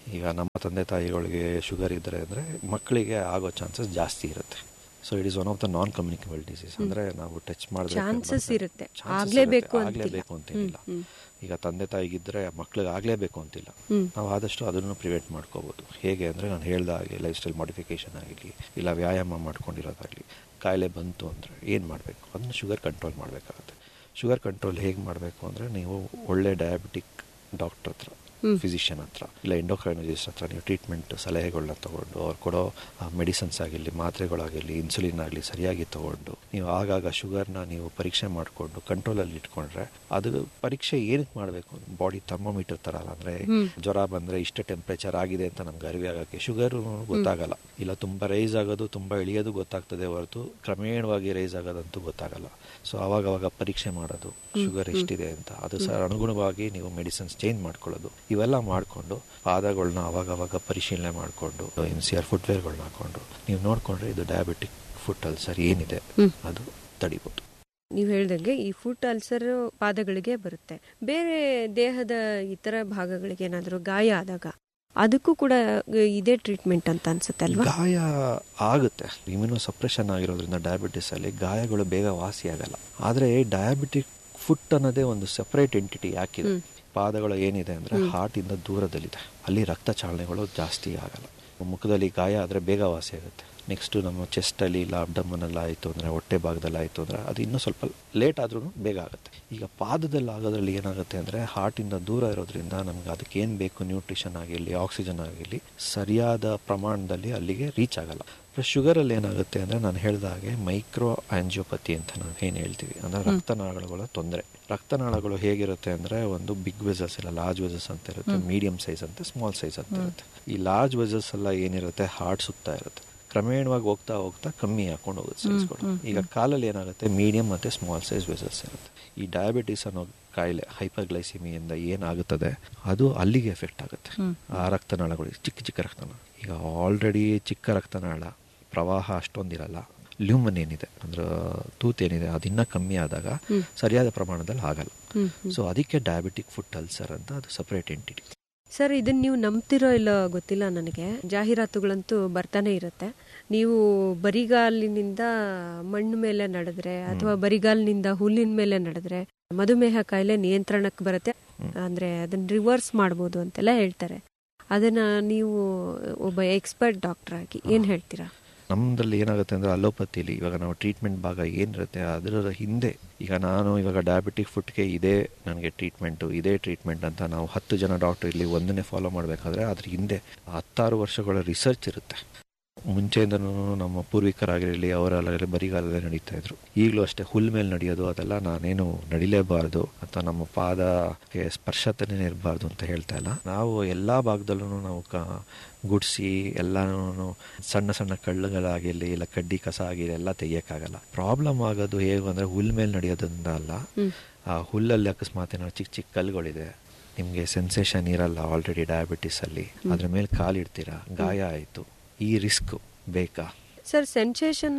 ಈಗ ನಮ್ಮ ತಂದೆ ತಾಯಿಗಳಿಗೆ ಶುಗರ್ ಇದ್ದರೆ ಅಂದರೆ ಮಕ್ಕಳಿಗೆ ಆಗೋ ಚಾನ್ಸಸ್ ಜಾಸ್ತಿ ಇರುತ್ತೆ so it is one of the non communicable disease ಅಂದರೆ ನಾವು ಟಚ್ ಮಾಡಿದ್ರೆ Chances ಇರುತ್ತೆ. ಆಗ್ಲೇಬೇಕು ಅಂತಿಲ್ಲ. ಆಗಲೇಬೇಕು ಅಂತೇನಿಲ್ಲ ಈಗ ತಂದೆ ತಾಯಿಗಿದ್ರೆ ಮಕ್ಳಿಗೆ ಆಗಲೇಬೇಕು ಅಂತಿಲ್ಲ ಹ್ಮ್. ನಾವು ಆದಷ್ಟು ಅದನ್ನು ಪ್ರಿವೆಂಟ್ ಮಾಡ್ಕೋಬೋದು ಹೇಗೆ ಅಂದರೆ ನಾನು ಹೇಳ್ದ ಹಾಗೆ ಲೈಫ್ ಸ್ಟೈಲ್ ಮಾಡಿಫಿಕೇಷನ್ ಆಗಿರಲಿ ಇಲ್ಲ ವ್ಯಾಯಾಮ ಮಾಡ್ಕೊಂಡಿರೋದಾಗಲಿ ಕಾಯಿಲೆ ಬಂತು ಅಂದರೆ ಏನು ಮಾಡಬೇಕು ಅದನ್ನು ಶುಗರ್ ಕಂಟ್ರೋಲ್ ಮಾಡಬೇಕಾಗುತ್ತೆ ಶುಗರ್ ಕಂಟ್ರೋಲ್ ಹೇಗೆ ಮಾಡಬೇಕು ಅಂದರೆ ನೀವು ಒಳ್ಳೆ ಡಯಾಬಿಟಿಕ್ ಡಾಕ್ಟರ್ ಹತ್ರ ಫಿಸಿಷಿಯನ್ ಹತ್ರ ಇಲ್ಲ ಎಂಡೋಕ್ರೈನಾಲಜಿಸ್ಟ್ ಹತ್ರ ನೀವು ಟ್ರೀಟ್ಮೆಂಟ್ ಸಲಹೆಗಳನ್ನ ತಗೊಂಡು ಅವ್ರು ಕೊಡೋ ಮೆಡಿಸಿನ್ಸ್ ಆಗಿರಲಿ ಮಾತ್ರೆಗಳಾಗಿರಲಿ ಇನ್ಸುಲಿನ್ ಆಗಲಿ ಸರಿಯಾಗಿ ತಗೊಂಡು ನೀವು ಆಗಾಗ ಶುಗರ್ನ ನೀವು ಪರೀಕ್ಷೆ ಮಾಡಿಕೊಂಡು ಕಂಟ್ರೋಲಲ್ಲಿ ಇಟ್ಕೊಂಡ್ರೆ ಅದು ಪರೀಕ್ಷೆ ಏನಕ್ಕೆ ಮಾಡಬೇಕು ಬಾಡಿ ಥರ್ಮೋಮೀಟರ್ ಥರ ಅಲ್ಲ ಅಂದರೆ ಜ್ವರ ಬಂದರೆ ಇಷ್ಟು ಟೆಂಪ್ರೇಚರ್ ಆಗಿದೆ ಅಂತ ನಮ್ಗೆ ಅರಿವೆ ಆಗೋಕ್ಕೆ ಶುಗರು ಗೊತ್ತಾಗಲ್ಲ ಇಲ್ಲ ತುಂಬ ರೈಸ್ ಆಗೋದು ತುಂಬ ಇಳಿಯೋದು ಗೊತ್ತಾಗ್ತದೆ ಹೊರತು ಕ್ರಮೇಣವಾಗಿ ರೈಸ್ ಆಗೋದಂತೂ ಗೊತ್ತಾಗಲ್ಲ ಸೊ ಅವಾಗ ಅವಾಗ ಪರೀಕ್ಷೆ ಮಾಡೋದು ಶುಗರ್ ಎಷ್ಟಿದೆ ಅಂತ ಅದು ಸಹ ಅನುಗುಣವಾಗಿ ನೀವು ಮೆಡಿಸಿನ್ಸ್ ಚೇಂಜ್ ಮಾಡ್ಕೊಳ್ಳೋದು ಇವೆಲ್ಲ ಮಾಡಿಕೊಂಡು ಪಾದಗಳನ್ನ ಅವಾಗ ಅವಾಗ ಪರಿಶೀಲನೆ ಮಾಡಿಕೊಂಡು ಎಮ್ ಸಿ ಆರ್ ಫುಟ್ವೇರ್ಗಳನ್ನ ಹಾಕೊಂಡು ನೀವು ನೋಡಿಕೊಂಡ್ರೆ ಇದು ಡಯಾಬಿಟಿಕ್ ಫುಟ್ ಅಲ್ಸರ್ ಏನಿದೆ ಅದು ತಡಿಬೋದು ನೀವು ಹೇಳ್ದಂಗೆ ಈ ಫುಟ್ ಅಲ್ಸರ್ ಪಾದಗಳಿಗೆ ಬರುತ್ತೆ ಬೇರೆ ದೇಹದ ಇತರ ಭಾಗಗಳಿಗೆ ಏನಾದರೂ ಗಾಯ ಆದಾಗ ಅದಕ್ಕೂ ಕೂಡ ಇದೇ ಟ್ರೀಟ್ಮೆಂಟ್ ಅಂತ ಅನ್ಸುತ್ತೆ ಅಲ್ವಾ ಗಾಯ ಆಗುತ್ತೆ ಇಮ್ಯುನೋ ಸಪ್ರೆಷನ್ ಆಗಿರೋದ್ರಿಂದ ಡಯಾಬಿಟಿಸ್ ಅಲ್ಲಿ ಗಾಯಗಳು ಬೇಗ ವಾಸಿ ಆಗಲ್ಲ ಆದರೆ ಡಯಾಬಿಟಿಕ್ ಫುಟ್ ಅನ್ನೋದೇ ಒಂದು ಸೆಪರೇಟ್ ಎಂಟಿಟಿ ಯಾಕಿದೆ ಪಾದಗಳು ಏನಿದೆ ಅಂದ್ರೆ ಹಾರ್ಟ್ ಇಂದ ದೂರದಲ್ಲಿದೆ ಅಲ್ಲಿ ರಕ್ತ ಚಾಲನೆಗಳು ಜಾಸ್ತಿ ಆಗಲ್ಲ ಮುಖದಲ್ಲಿ ಗಾಯ ಆದರೆ ಬೇಗ ವಾಸಿ ಆಗುತ್ತೆ ನೆಕ್ಸ್ಟ್ ನಮ್ಮ ಚೆಸ್ಟಲ್ಲಿ ಇಲ್ಲ ಅಬ್ಡಮನಲ್ಲಿ ಆಯಿತು ಅಂದರೆ ಹೊಟ್ಟೆ ಭಾಗದಲ್ಲಿ ಆಯಿತು ಅಂದರೆ ಅದು ಇನ್ನೂ ಸ್ವಲ್ಪ ಲೇಟ್ ಆದ್ರೂ ಬೇಗ ಆಗುತ್ತೆ ಈಗ ಪಾದದಲ್ಲಿ ಆಗೋದ್ರಲ್ಲಿ ಏನಾಗುತ್ತೆ ಅಂದರೆ ಹಾರ್ಟಿಂದ ದೂರ ಇರೋದ್ರಿಂದ ನಮ್ಗೆ ಅದಕ್ಕೆ ಏನು ಬೇಕು ನ್ಯೂಟ್ರಿಷನ್ ಆಗಿರಲಿ ಆಕ್ಸಿಜನ್ ಆಗಿರಲಿ ಸರಿಯಾದ ಪ್ರಮಾಣದಲ್ಲಿ ಅಲ್ಲಿಗೆ ರೀಚ್ ಆಗಲ್ಲ ಪ್ಲಸ್ ಶುಗರಲ್ಲಿ ಏನಾಗುತ್ತೆ ಅಂದರೆ ನಾನು ಹೇಳಿದ ಹಾಗೆ ಮೈಕ್ರೋ ಆಂಜಿಯೋಪತಿ ಅಂತ ನಾವು ಏನು ಹೇಳ್ತೀವಿ ಅಂದರೆ ರಕ್ತನಾಳಗಳ ತೊಂದರೆ ರಕ್ತನಾಳಗಳು ಹೇಗಿರುತ್ತೆ ಅಂದರೆ ಒಂದು ಬಿಗ್ ವೆಸಲ್ಸ್ ಇಲ್ಲ ಲಾರ್ಜ್ ವೆಸಲ್ಸ್ ಅಂತ ಇರುತ್ತೆ ಮೀಡಿಯಂ ಸೈಜ್ ಅಂತ ಸ್ಮಾಲ್ ಸೈಜ್ ಅಂತ ಇರುತ್ತೆ ಈ ಲಾರ್ಜ್ ವೆಸಲ್ಸ್ ಎಲ್ಲ ಏನಿರುತ್ತೆ ಹಾರ್ಟ್ ಸುತ್ತಾ ಇರುತ್ತೆ ಕ್ರಮೇಣವಾಗಿ ಹೋಗ್ತಾ ಹೋಗ್ತಾ ಕಮ್ಮಿ ಹಾಕೊಂಡು ಹೋಗುತ್ತೆ ಸೈಜ್ಗಳು ಈಗ ಕಾಲಲ್ಲಿ ಏನಾಗುತ್ತೆ ಮೀಡಿಯಂ ಮತ್ತು ಸ್ಮಾಲ್ ಸೈಜ್ ವೆಸಲ್ಸ್ ಇರುತ್ತೆ ಈ ಡಯಾಬಿಟಿಸ್ ಅನ್ನೋ ಕಾಯಿಲೆ ಹೈಪರ್ಗ್ಲೈಸಿಮಿಯಿಂದ ಏನಾಗುತ್ತದೆ ಅದು ಅಲ್ಲಿಗೆ ಎಫೆಕ್ಟ್ ಆಗುತ್ತೆ ಆ ರಕ್ತನಾಳಗಳು ಚಿಕ್ಕ ಚಿಕ್ಕ ರಕ್ತನಾಳ ಈಗ ಆಲ್ರೆಡಿ ಚಿಕ್ಕ ರಕ್ತನಾಳ ಪ್ರವಾಹ ಅಷ್ಟೊಂದಿರಲ್ಲ ಲ್ಯೂಮನ್ ಏನಿದೆ ಅಂದ್ರೆ ತೂತ್ ಏನಿದೆ ಅದಿನ್ನ ಕಮ್ಮಿ ಆದಾಗ ಸರಿಯಾದ ಪ್ರಮಾಣದಲ್ಲಿ ಆಗಲ್ಲ ಸೊ ಅದಕ್ಕೆ ಡಯಾಬಿಟಿಕ್ ಫುಟ್ ಅಲ್ಸರ್ ಅಂತ ಅದು ಸಪರೇಟ್ ಎಂಟಿಟಿ ಸರ್ ಇದನ್ನ ನೀವು ನಂಬ್ತಿರೋ ಇಲ್ಲ ಗೊತ್ತಿಲ್ಲ ನನಗೆ ಜಾಹೀರಾತುಗಳಂತೂ ಬರ್ತಾನೆ ಇರುತ್ತೆ ನೀವು ಬರಿಗಾಲಿನಿಂದ ಮಣ್ಣು ಮೇಲೆ ನಡೆದ್ರೆ ಅಥವಾ ಬರಿಗಾಲಿನಿಂದ ಹುಲ್ಲಿನ ಮೇಲೆ ನಡೆದ್ರೆ ಮಧುಮೇಹ ಕಾಯಿಲೆ ನಿಯಂತ್ರಣಕ್ಕೆ ಬರುತ್ತೆ ಅಂದ್ರೆ ಅದನ್ನ ರಿವರ್ಸ್ ಮಾಡ್ಬೋದು ಅಂತೆಲ್ಲ ಹೇಳ್ತಾರೆ ಅದನ್ನ ನೀವು ಒಬ್ಬ ಎಕ್ಸ್ಪರ್ಟ್ ಡಾಕ್ಟರ್ ಆಗಿ ಏನ್ ಹೇಳ್ತೀರಾ ನಮ್ಮದ್ರಲ್ಲಿ ಏನಾಗುತ್ತೆ ಅಂದರೆ ಅಲೋಪತಿಲಿ ಇವಾಗ ನಾವು ಟ್ರೀಟ್ಮೆಂಟ್ ಭಾಗ ಏನಿರುತ್ತೆ ಅದರ ಹಿಂದೆ ಈಗ ನಾನು ಇವಾಗ ಡಯಾಬಿಟಿಕ್ ಫುಟ್ಗೆ ಇದೇ ನನಗೆ ಟ್ರೀಟ್ಮೆಂಟು ಇದೇ ಟ್ರೀಟ್ಮೆಂಟ್ ಅಂತ ನಾವು ಹತ್ತು ಜನ ಡಾಕ್ಟರ್ ಇಲ್ಲಿ ಒಂದನ್ನೇ ಫಾಲೋ ಮಾಡಬೇಕಾದ್ರೆ ಅದ್ರ ಹಿಂದೆ ಹತ್ತಾರು ವರ್ಷಗಳ ರಿಸರ್ಚ್ ಇರುತ್ತೆ ಮುಂಚೆಯಿಂದನೂ ನಮ್ಮ ಪೂರ್ವಿಕರಾಗಿರಲಿ ಅವರೆಲ್ಲ ಬರಿಗಾಲಲ್ಲೇ ನಡೀತಾ ಇದ್ರು ಈಗಲೂ ಅಷ್ಟೇ ಹುಲ್ ಮೇಲೆ ನಡೆಯೋದು ಅದೆಲ್ಲ ನಾನೇನು ನಡಿಲೇಬಾರ್ದು ಅಥವಾ ನಮ್ಮ ಪಾದಕ್ಕೆ ಸ್ಪರ್ಶತನೇ ಇರಬಾರ್ದು ಅಂತ ಹೇಳ್ತಾ ಇಲ್ಲ ನಾವು ಎಲ್ಲ ಭಾಗದಲ್ಲೂ ನಾವು ಕ ಗುಡ್ಸಿ ಎಲ್ಲಾನು ಸಣ್ಣ ಸಣ್ಣ ಕಳ್ಳುಗಳಾಗಿರಲಿ ಇಲ್ಲ ಕಡ್ಡಿ ಕಸ ಆಗಿರಲಿ ಎಲ್ಲ ತೆಗಿಯೋಕ್ಕಾಗಲ್ಲ ಪ್ರಾಬ್ಲಮ್ ಆಗೋದು ಹೇಗೆ ಅಂದರೆ ಹುಲ್ ಮೇಲೆ ನಡೆಯೋದ್ರಿಂದ ಅಲ್ಲ ಆ ಹುಲ್ಲಲ್ಲಿ ಅಕಸ್ಮಾತ್ ಏನಾದ್ರು ಚಿಕ್ಕ ಚಿಕ್ಕ ಕಲ್ಲುಗಳಿದೆ ನಿಮಗೆ ಸೆನ್ಸೇಷನ್ ಇರಲ್ಲ ಆಲ್ರೆಡಿ ಡಯಾಬಿಟಿಸಲ್ಲಿ ಅದ್ರ ಮೇಲೆ ಕಾಲಿಡ್ತೀರಾ ಗಾಯ ಆಯಿತು ಈ ರಿಸ್ಕ್ ಬೇಕಾ ಸರ್ ಸೆನ್ಸೇಷನ್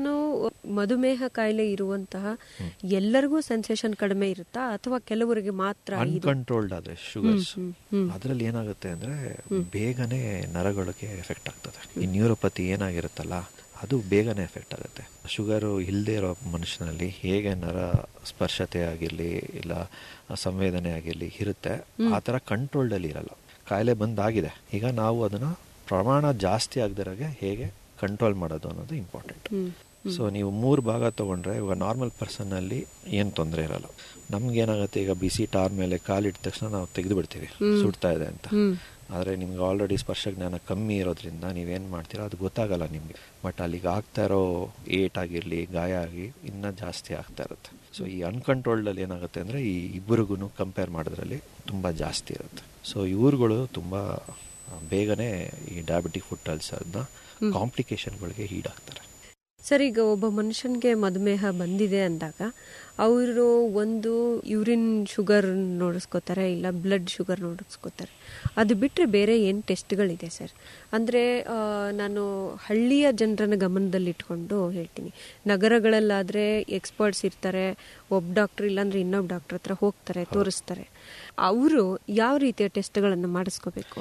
ಮಧುಮೇಹ ಕಾಯಿಲೆ ಇರುವಂತಹ ಎಲ್ಲರಿಗೂ ಸೆನ್ಸೇಷನ್ ಕಡಿಮೆ ಇರುತ್ತಾ ಅಥವಾ ಕೆಲವರಿಗೆ ಮಾತ್ರ ಇದು ಅನ್ಕಂಟ್ರೋಲ್ಡ್ ಆದ್ರೆ ಶುಗರ್ಸ್ ಅದರಲ್ಲಿ ಏನಾಗುತ್ತೆ ಅಂದ್ರೆ ಬೇಗನೆ ನರಗಳಿಗೆ ಎಫೆಕ್ಟ್ ಆಗ್ತದೆ ಈ ನ್ಯೂರೋಪತಿ ಏನಾಗಿರುತ್ತಲ್ಲ ಅದು ಬೇಗನೆ ಎಫೆಕ್ಟ್ ಆಗುತ್ತೆ ಶುಗರು ಇಲ್ಲದೆ ಇರೋ ಮನುಷ್ಯನಲ್ಲಿ ಹೇಗೆ ನರ ಸ್ಪರ್ಶತೆ ಆಗಿರಲಿ ಇಲ್ಲ ಸಂವೇದನೆ ಆಗಿರಲಿ ಇರುತ್ತೆ ಆ ಥರ ಕಂಟ್ರೋಲ್ಡಲ್ಲಿ ಇರಲ್ಲ ಕಾಯಿಲೆ ಬಂದಾಗಿದೆ ಈಗ ನಾವು ಅದನ್ನ ಪ್ರಮಾಣ ಜಾಸ್ತಿ ಆಗದಿರೋಗೆ ಹೇಗೆ ಕಂಟ್ರೋಲ್ ಮಾಡೋದು ಅನ್ನೋದು ಇಂಪಾರ್ಟೆಂಟ್ ಸೊ ನೀವು ಮೂರು ಭಾಗ ತಗೊಂಡ್ರೆ ಇವಾಗ ನಾರ್ಮಲ್ ಪರ್ಸನ್ನಲ್ಲಿ ಏನು ತೊಂದರೆ ಇರಲ್ಲ ನಮ್ಗೆ ಏನಾಗುತ್ತೆ ಈಗ ಬಿಸಿ ಟಾರ್ ಮೇಲೆ ಕಾಲಿಟ್ಟ ತಕ್ಷಣ ನಾವು ತೆಗೆದು ಬಿಡ್ತೀವಿ ಸುಡ್ತಾ ಇದೆ ಅಂತ ಆದರೆ ನಿಮ್ಗೆ ಆಲ್ರೆಡಿ ಸ್ಪರ್ಶ ಜ್ಞಾನ ಕಮ್ಮಿ ಇರೋದ್ರಿಂದ ನೀವೇನು ಮಾಡ್ತೀರಾ ಅದು ಗೊತ್ತಾಗಲ್ಲ ನಿಮಗೆ ಬಟ್ ಅಲ್ಲಿಗೆ ಆಗ್ತಾ ಇರೋ ಏಟ್ ಆಗಿರಲಿ ಗಾಯ ಆಗಿ ಇನ್ನೂ ಜಾಸ್ತಿ ಆಗ್ತಾ ಇರುತ್ತೆ ಸೊ ಈ ಅನ್ಕಂಟ್ರೋಲ್ಡಲ್ಲಿ ಏನಾಗುತ್ತೆ ಅಂದರೆ ಈ ಇಬ್ಬರಿಗೂ ಕಂಪೇರ್ ಮಾಡೋದ್ರಲ್ಲಿ ತುಂಬ ಜಾಸ್ತಿ ಇರುತ್ತೆ ಸೊ ಇವ್ರುಗಳು ತುಂಬ ಬೇಗನೆ ಈ ಡಯಾಬಿಟಿಕ್ ಫುಟ್ ಅಲ್ಸರ್ನ ಕಾಂಪ್ಲಿಕೇಶನ್ಗಳಿಗೆ ಈಡಾಗ್ತಾರೆ ಸರ್ ಈಗ ಒಬ್ಬ ಮನುಷ್ಯನಿಗೆ ಮಧುಮೇಹ ಬಂದಿದೆ ಅಂದಾಗ ಅವರು ಒಂದು ಯೂರಿನ್ ಶುಗರ್ ನೋಡಿಸ್ಕೋತಾರೆ ಇಲ್ಲ ಬ್ಲಡ್ ಶುಗರ್ ನೋಡಿಸ್ಕೋತಾರೆ ಅದು ಬಿಟ್ಟರೆ ಬೇರೆ ಏನು ಟೆಸ್ಟ್ಗಳಿದೆ ಸರ್ ಅಂದರೆ ನಾನು ಹಳ್ಳಿಯ ಜನರನ್ನ ಗಮನದಲ್ಲಿಟ್ಕೊಂಡು ಹೇಳ್ತೀನಿ ನಗರಗಳಲ್ಲಾದರೆ ಎಕ್ಸ್ಪರ್ಟ್ಸ್ ಇರ್ತಾರೆ ಒಬ್ಬ ಡಾಕ್ಟ್ರ್ ಇಲ್ಲಾಂದ್ರೆ ಇನ್ನೊಬ್ಬ ಡಾಕ್ಟ್ರ್ ಹತ್ರ ಹೋಗ್ತಾರೆ ತೋರಿಸ್ತಾರೆ ಅವರು ಯಾವ ರೀತಿಯ ಟೆಸ್ಟ್ಗಳನ್ನು ಮಾಡಿಸ್ಕೋಬೇಕು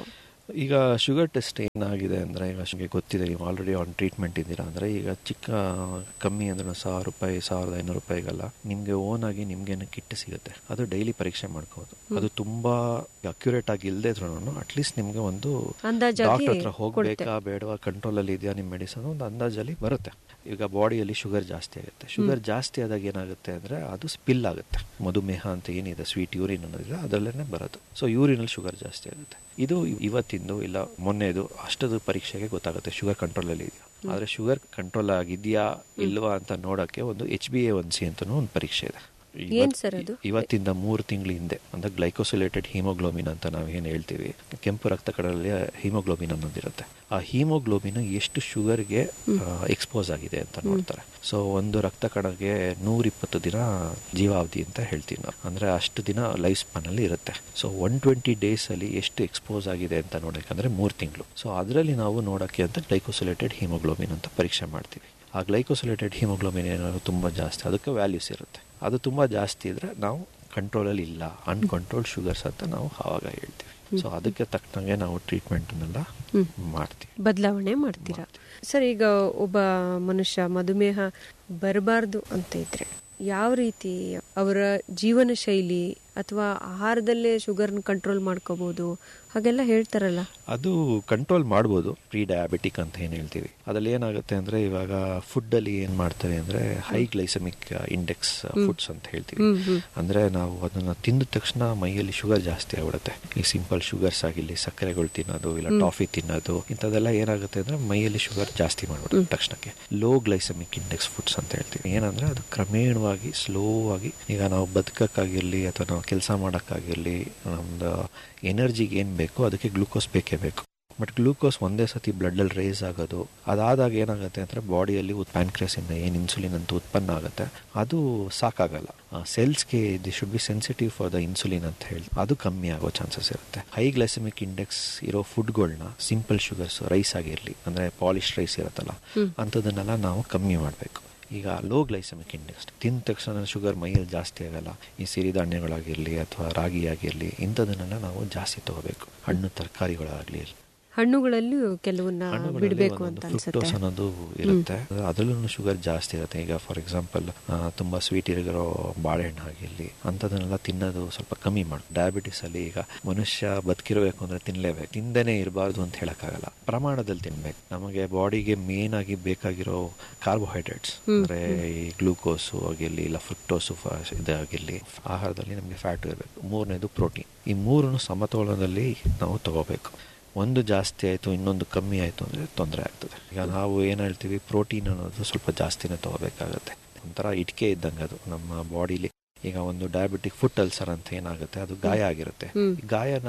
ಈಗ ಶುಗರ್ ಟೆಸ್ಟ್ ಏನಾಗಿದೆ ಅಂದರೆ ಈಗ ನಿಮಗೆ ಗೊತ್ತಿದೆ ನೀವು ಆಲ್ರೆಡಿ ಆನ್ ಟ್ರೀಟ್ಮೆಂಟ್ ಇದ್ದೀರಾ ಅಂದರೆ ಈಗ ಚಿಕ್ಕ ಕಮ್ಮಿ ಅಂದ್ರೆ ಸಾವಿರ ರೂಪಾಯಿ ಸಾವಿರದ ಐನೂರು ರೂಪಾಯಿಗೆಲ್ಲ ನಿಮಗೆ ಓನ್ ಆಗಿ ನಿಮ್ಗೇನು ಕಿಟ್ ಸಿಗುತ್ತೆ ಅದು ಡೈಲಿ ಪರೀಕ್ಷೆ ಮಾಡ್ಕೋದು ಅದು ತುಂಬಾ ಅಕ್ಯುರೇಟ್ ಆಗಿ ಇಲ್ಲದೆ ಇದ್ರೂ ಅಟ್ಲೀಸ್ಟ್ ನಿಮಗೆ ಒಂದು ಅಂದಾಜಾಗಿ ಡಾಕ್ಟರ್ ಹತ್ರ ಕೊಡುತ್ತೆ. ಹೋಗ್ಬೇಕಾ ಬೇಡವಾ ಕಂಟ್ರೋಲ್ ಅಲ್ಲಿ ಇದೆಯಾ ನಿಮ್ಮ ಮೆಡಿಸನ್ ಒಂದು ಅಂದಾಜಲ್ಲಿ ಬರುತ್ತೆ ಈಗ ಬಾಡಿಯಲ್ಲಿ ಶುಗರ್ ಜಾಸ್ತಿ ಆಗುತ್ತೆ ಶುಗರ್ ಜಾಸ್ತಿ ಆದಾಗ ಏನಾಗುತ್ತೆ ಅಂದ್ರೆ ಅದು ಸ್ಪಿಲ್ ಆಗುತ್ತೆ ಮಧುಮೇಹ ಅಂತ ಏನಿದೆ ಸ್ವೀಟ್ ಯೂರಿನ್ ಅನ್ನೋದಿದೆ ಅದರಲ್ಲೇ ಬರೋದು ಸೊ ಯೂರಿನಲ್ಲಿ ಶುಗರ್ ಜಾಸ್ತಿ ಆಗುತ್ತೆ ಇದು ಇವತ್ತಿಂದು ಇಲ್ಲ ಮೊನ್ನೆದು ಅಷ್ಟದು ಪರೀಕ್ಷೆಗೆ ಗೊತ್ತಾಗುತ್ತೆ ಶುಗರ್ ಕಂಟ್ರೋಲಲ್ಲಿ ಇದೆಯಾ ಆದರೆ ಶುಗರ್ ಕಂಟ್ರೋಲ್ ಆಗಿದೆಯಾ ಇಲ್ವಾ ಅಂತ ನೋಡೋಕ್ಕೆ ಒಂದು H B A one C ಅಂತಲೂ ಒಂದು ಪರೀಕ್ಷೆ ಇದೆ ಏನ್ ಇವತ್- ಸರ್ ಅದು? ಇವತ್ತಿಂದ ಮೂರು ತಿಂಗಳ ಹಿಂದೆ ಅಂದ್ರೆ ಗ್ಲೈಕೋಸಿಲೇಟೆಡ್ ಹಿಮೋಗ್ಲೋಬಿನ್ ಅಂತ ನಾವು ಏನು ಹೇಳ್ತೀವಿ ಕೆಂಪು ರಕ್ತ ಕಣದಲ್ಲಿ ಹಿಮೋಗ್ಲೋಬಿನ್ ಅನ್ನೋದಿರುತ್ತೆ ಆ ಹಿಮೋಗ್ಲೋಬಿನ್ ಎಷ್ಟು ಶುಗರ್ಗೆ ಎಕ್ಸ್ಪೋಸ್ ಆಗಿದೆ ಅಂತ ನೋಡ್ತಾರೆ ಸೊ ಒಂದು ರಕ್ತ ಕಣಕ್ಕೆ ನೂರಿಪ್ಪತ್ತು ದಿನ ಜೀವಾವಧಿ ಅಂತ ಹೇಳ್ತೀವಿ ನಾವು ಅಂದ್ರೆ ಅಷ್ಟು ದಿನ ಲೈಫ್ ಸ್ಪಾನ್ ಅಲ್ಲಿ ಇರುತ್ತೆ ಸೊ ಒನ್ ಟ್ವೆಂಟಿ ಡೇಸ್ ಅಲ್ಲಿ ಎಷ್ಟು ಎಕ್ಸ್ಪೋಸ್ ಆಗಿದೆ ಅಂತ ನೋಡಬೇಕಂದ್ರೆ ಮೂರು ತಿಂಗಳು ಸೊ ಅದರಲ್ಲಿ ನಾವು ನೋಡೋಕ್ಕೆ ಅಂತ ಗ್ಲೈಕೋಸಿಲೇಟೆಡ್ ಹಿಮೋಗ್ಲೋಬಿನ್ ಅಂತ ಪರೀಕ್ಷೆ ಮಾಡ್ತೀವಿ ಆ ಗ್ಲೈಕೋಸಿಲೇಟೆಡ್ ಹಿಮೋಗ್ಲೋಬಿನ್ ಏನಾದ್ರು ತುಂಬ ಜಾಸ್ತಿ ಅದಕ್ಕೆ ವ್ಯಾಲ್ಯೂಸ್ ಇರುತ್ತೆ ಅದು ತುಂಬ ಜಾಸ್ತಿ ಇದ್ರೆ ನಾವು ಕಂಟ್ರೋಲಲ್ಲಿ ಇಲ್ಲ ಅನ್ಕಂಟ್ರೋಲ್ ಶುಗರ್ಸ್ ಅಂತ ನಾವು ಆವಾಗ ಹೇಳ್ತೀವಿ ಸೊ ಅದಕ್ಕೆ ತಕ್ಕಂಗೆ ನಾವು ಟ್ರೀಟ್ಮೆಂಟ್ನೆಲ್ಲ ಮಾಡ್ತೀವಿ ಬದಲಾವಣೆ ಮಾಡ್ತೀರಾ ಸರ್ ಈಗ ಒಬ್ಬ ಮನುಷ್ಯ ಮಧುಮೇಹ ಬರಬಾರ್ದು ಅಂತ ಇದ್ರೆ ಯಾವ ರೀತಿ ಅವರ ಜೀವನ ಶೈಲಿ ಅಥವಾ ಆಹಾರದಲ್ಲೇ ಶುಗರ್ನ ಕಂಟ್ರೋಲ್ ಮಾಡ್ಕೋಬಹುದು ಹಾಗೆಲ್ಲ ಹೇಳ್ತಾರಲ್ಲ ಅದು ಕಂಟ್ರೋಲ್ ಮಾಡ್ಬೋದು ಪ್ರೀ ಡಯಾಬಿಟಿಕ್ ಅಂತ ಏನು ಹೇಳ್ತೀವಿ ಅದ್ರಲ್ಲಿ ಏನಾಗುತ್ತೆ ಅಂದ್ರೆ ಇವಾಗ ಫುಡ್ ಅಲ್ಲಿ ಏನ್ ಮಾಡ್ತೇವೆ ಅಂದ್ರೆ ಹೈ ಗ್ಲೈಸಮಿಕ್ ಇಂಡೆಕ್ಸ್ ಫುಡ್ಸ್ ಅಂತ ಹೇಳ್ತೀವಿ ಹ್ಮ್, ಹ್ಮ್. ಅಂದ್ರೆ ನಾವು ಅದನ್ನ ತಿಂದ ತಕ್ಷಣ ಮೈಯಲ್ಲಿ ಶುಗರ್ ಜಾಸ್ತಿ ಆಗ್ಬಿಡುತ್ತೆ ಈ ಸಿಂಪಲ್ ಶುಗರ್ಸ್ ಆಗಿರ್ಲಿ ಸಕ್ಕರೆಗಳು ತಿನ್ನೋದು ಇಲ್ಲ ಟಾಫಿ ತಿನ್ನೋದು ಇಂಥದ್ದೆಲ್ಲ ಏನಾಗುತ್ತೆ ಅಂದ್ರೆ ಮೈಯಲ್ಲಿ ಶುಗರ್ ಜಾಸ್ತಿ ಮಾಡ್ಬಿಡುತ್ತೆ ತಕ್ಷಣಕ್ಕೆ ಲೋ ಗ್ಲೈಸಮಿಕ್ ಇಂಡೆಕ್ಸ್ ಫುಡ್ಸ್ ಅಂತ ಹೇಳ್ತೀವಿ ಏನಂದ್ರೆ ಅದು ಕ್ರಮೇಣವಾಗಿ ಸ್ಲೋ ಆಗಿ ಈಗ ನಾವು ಬದುಕಕ್ಕಾಗಿರ್ಲಿ ಅಥವಾ ನಾವು ಕೆಲಸ ಮಾಡೋಕ್ಕಾಗಿರ್ಲಿ ನಮ್ದು ಎನರ್ಜಿಗೆ ಏನು ಬೇಕೋ ಅದಕ್ಕೆ ಗ್ಲೂಕೋಸ್ ಬೇಕೇ ಬೇಕು ಬಟ್ ಗ್ಲೂಕೋಸ್ ಒಂದೇ ಸತಿ ಬ್ಲಡ್ಡಲ್ಲಿ ರೇಸ್ ಆಗೋದು ಅದಾದಾಗ ಏನಾಗುತ್ತೆ ಅಂದರೆ ಬಾಡಿಯಲ್ಲಿ ಪ್ಯಾನ್ಕ್ರಿಯಸ್ ಇಂದ ಏನು ಇನ್ಸುಲಿನ್ ಅಂತ ಉತ್ಪನ್ನ ಆಗುತ್ತೆ ಅದು ಸಾಕಾಗಲ್ಲ ಸೆಲ್ಸ್ಗೆ they should be sensitive for the insulin ಅಂತ ಹೇಳಿ ಅದು ಕಮ್ಮಿ ಆಗೋ ಚಾನ್ಸಸ್ ಇರುತ್ತೆ ಹೈ ಗ್ಲೈಸಮಿಕ್ ಇಂಡೆಕ್ಸ್ ಇರೋ ಫುಡ್ಗಳನ್ನ ಸಿಂಪಲ್ ಶುಗರ್ಸ್ ರೈಸ್ ಆಗಿರಲಿ ಅಂದರೆ ಪಾಲಿಶ್ ರೈಸ್ ಇರುತ್ತಲ್ಲ ಅಂಥದನ್ನೆಲ್ಲ ನಾವು ಕಮ್ಮಿ ಮಾಡಬೇಕು ಈಗ ಲೋ ಗ್ಲೈಸಮಿಕ್ ಇಂಡೆಕ್ಸ್ ತಿಂದ ತಕ್ಷಣ ಶುಗರ್ ಮೈಯಲ್ಲಿ ಜಾಸ್ತಿ ಆಗಲ್ಲ ಈ ಸಿರಿಧಾನ್ಯಗಳಾಗಿರಲಿ ಅಥವಾ ರಾಗಿ ಆಗಿರಲಿ ಇಂಥದನ್ನೆಲ್ಲ ನಾವು ಜಾಸ್ತಿ ತಗೋಬೇಕು ಹಣ್ಣು ತರಕಾರಿಗಳಾಗಲಿ ಹಣ್ಣುಗಳಲ್ಲೂ ಕೆಲವನ್ನ ಬಿಡಬೇಕು ಅಂತ ಅನ್ಸುತ್ತೆ ಫ್ರುಕ್ಟೋಸ್ ಅನ್ನೋದು ಇರುತ್ತೆ ಅದರಲ್ಲೂ ಶುಗರ್ ಜಾಸ್ತಿ ಇರುತ್ತೆ ಈಗ ಫಾರ್ ಎಕ್ಸಾಂಪಲ್ ತುಂಬಾ ಸ್ವೀಟ್ ಇರೋ ಬಾಳೆಹಣ್ಣು ಆಗಿರಲಿ ಅಂಥದನ್ನೆಲ್ಲ ತಿನ್ನೋದು ಸ್ವಲ್ಪ ಕಮ್ಮಿ ಮಾಡಿ ಡಯಾಬಿಟಿಸ್ ಅಲ್ಲಿ ಈಗ ಮನುಷ್ಯ ಬದುಕಿರಬೇಕು ಅಂದ್ರೆ ತಿನ್ಲೇಬೇಕು ತಿಂದೇನೆ ಇರಬಾರ್ದು ಅಂತ ಹೇಳಕ್ಕಾಗಲ್ಲ ಪ್ರಮಾಣದಲ್ಲಿ ತಿನ್ಬೇಕು ನಮಗೆ ಬಾಡಿಗೆ ಮೇನ್ ಆಗಿ ಬೇಕಾಗಿರೋ ಕಾರ್ಬೋಹೈಡ್ರೇಟ್ಸ್ ಅಂದ್ರೆ ಈ ಗ್ಲೂಕೋಸು ಆಗಿರಲಿ ಇಲ್ಲ ಫ್ರುಕ್ಟೋಸು ಇದಾಗಿರಲಿ ಆಹಾರದಲ್ಲಿ ನಮಗೆ ಫ್ಯಾಟ್ ಇರಬೇಕು ಮೂರನೇದು ಪ್ರೋಟೀನ್ ಈ ಮೂರನ್ನು ಸಮತೋಲನದಲ್ಲಿ ನಾವು ತಗೋಬೇಕು ಒಂದು ಜಾಸ್ತಿ ಆಯಿತು ಇನ್ನೊಂದು ಕಮ್ಮಿ ಆಯಿತು ಅಂದರೆ ತೊಂದರೆ ಆಗ್ತದೆ ಈಗ ನಾವು ಏನು ಹೇಳ್ತೀವಿ ಪ್ರೋಟೀನ್ ಅನ್ನೋದು ಸ್ವಲ್ಪ ಜಾಸ್ತಿನೇ ತಗೋಬೇಕಾಗತ್ತೆ ಒಂಥರ ಇಟ್ಕೆ ಇದ್ದಂಗೆ ಅದು ನಮ್ಮ ಬಾಡಿಲಿ ಈಗ ಒಂದು ಡಯಾಬಿಟಿಕ್ ಫುಟ್ ಅಲ್ಸರ್ ಅಂತ ಏನಾಗುತ್ತೆ ಅದು ಗಾಯ ಆಗಿರುತ್ತೆ ಹ್ಮ್. ಈ ಗಾಯನ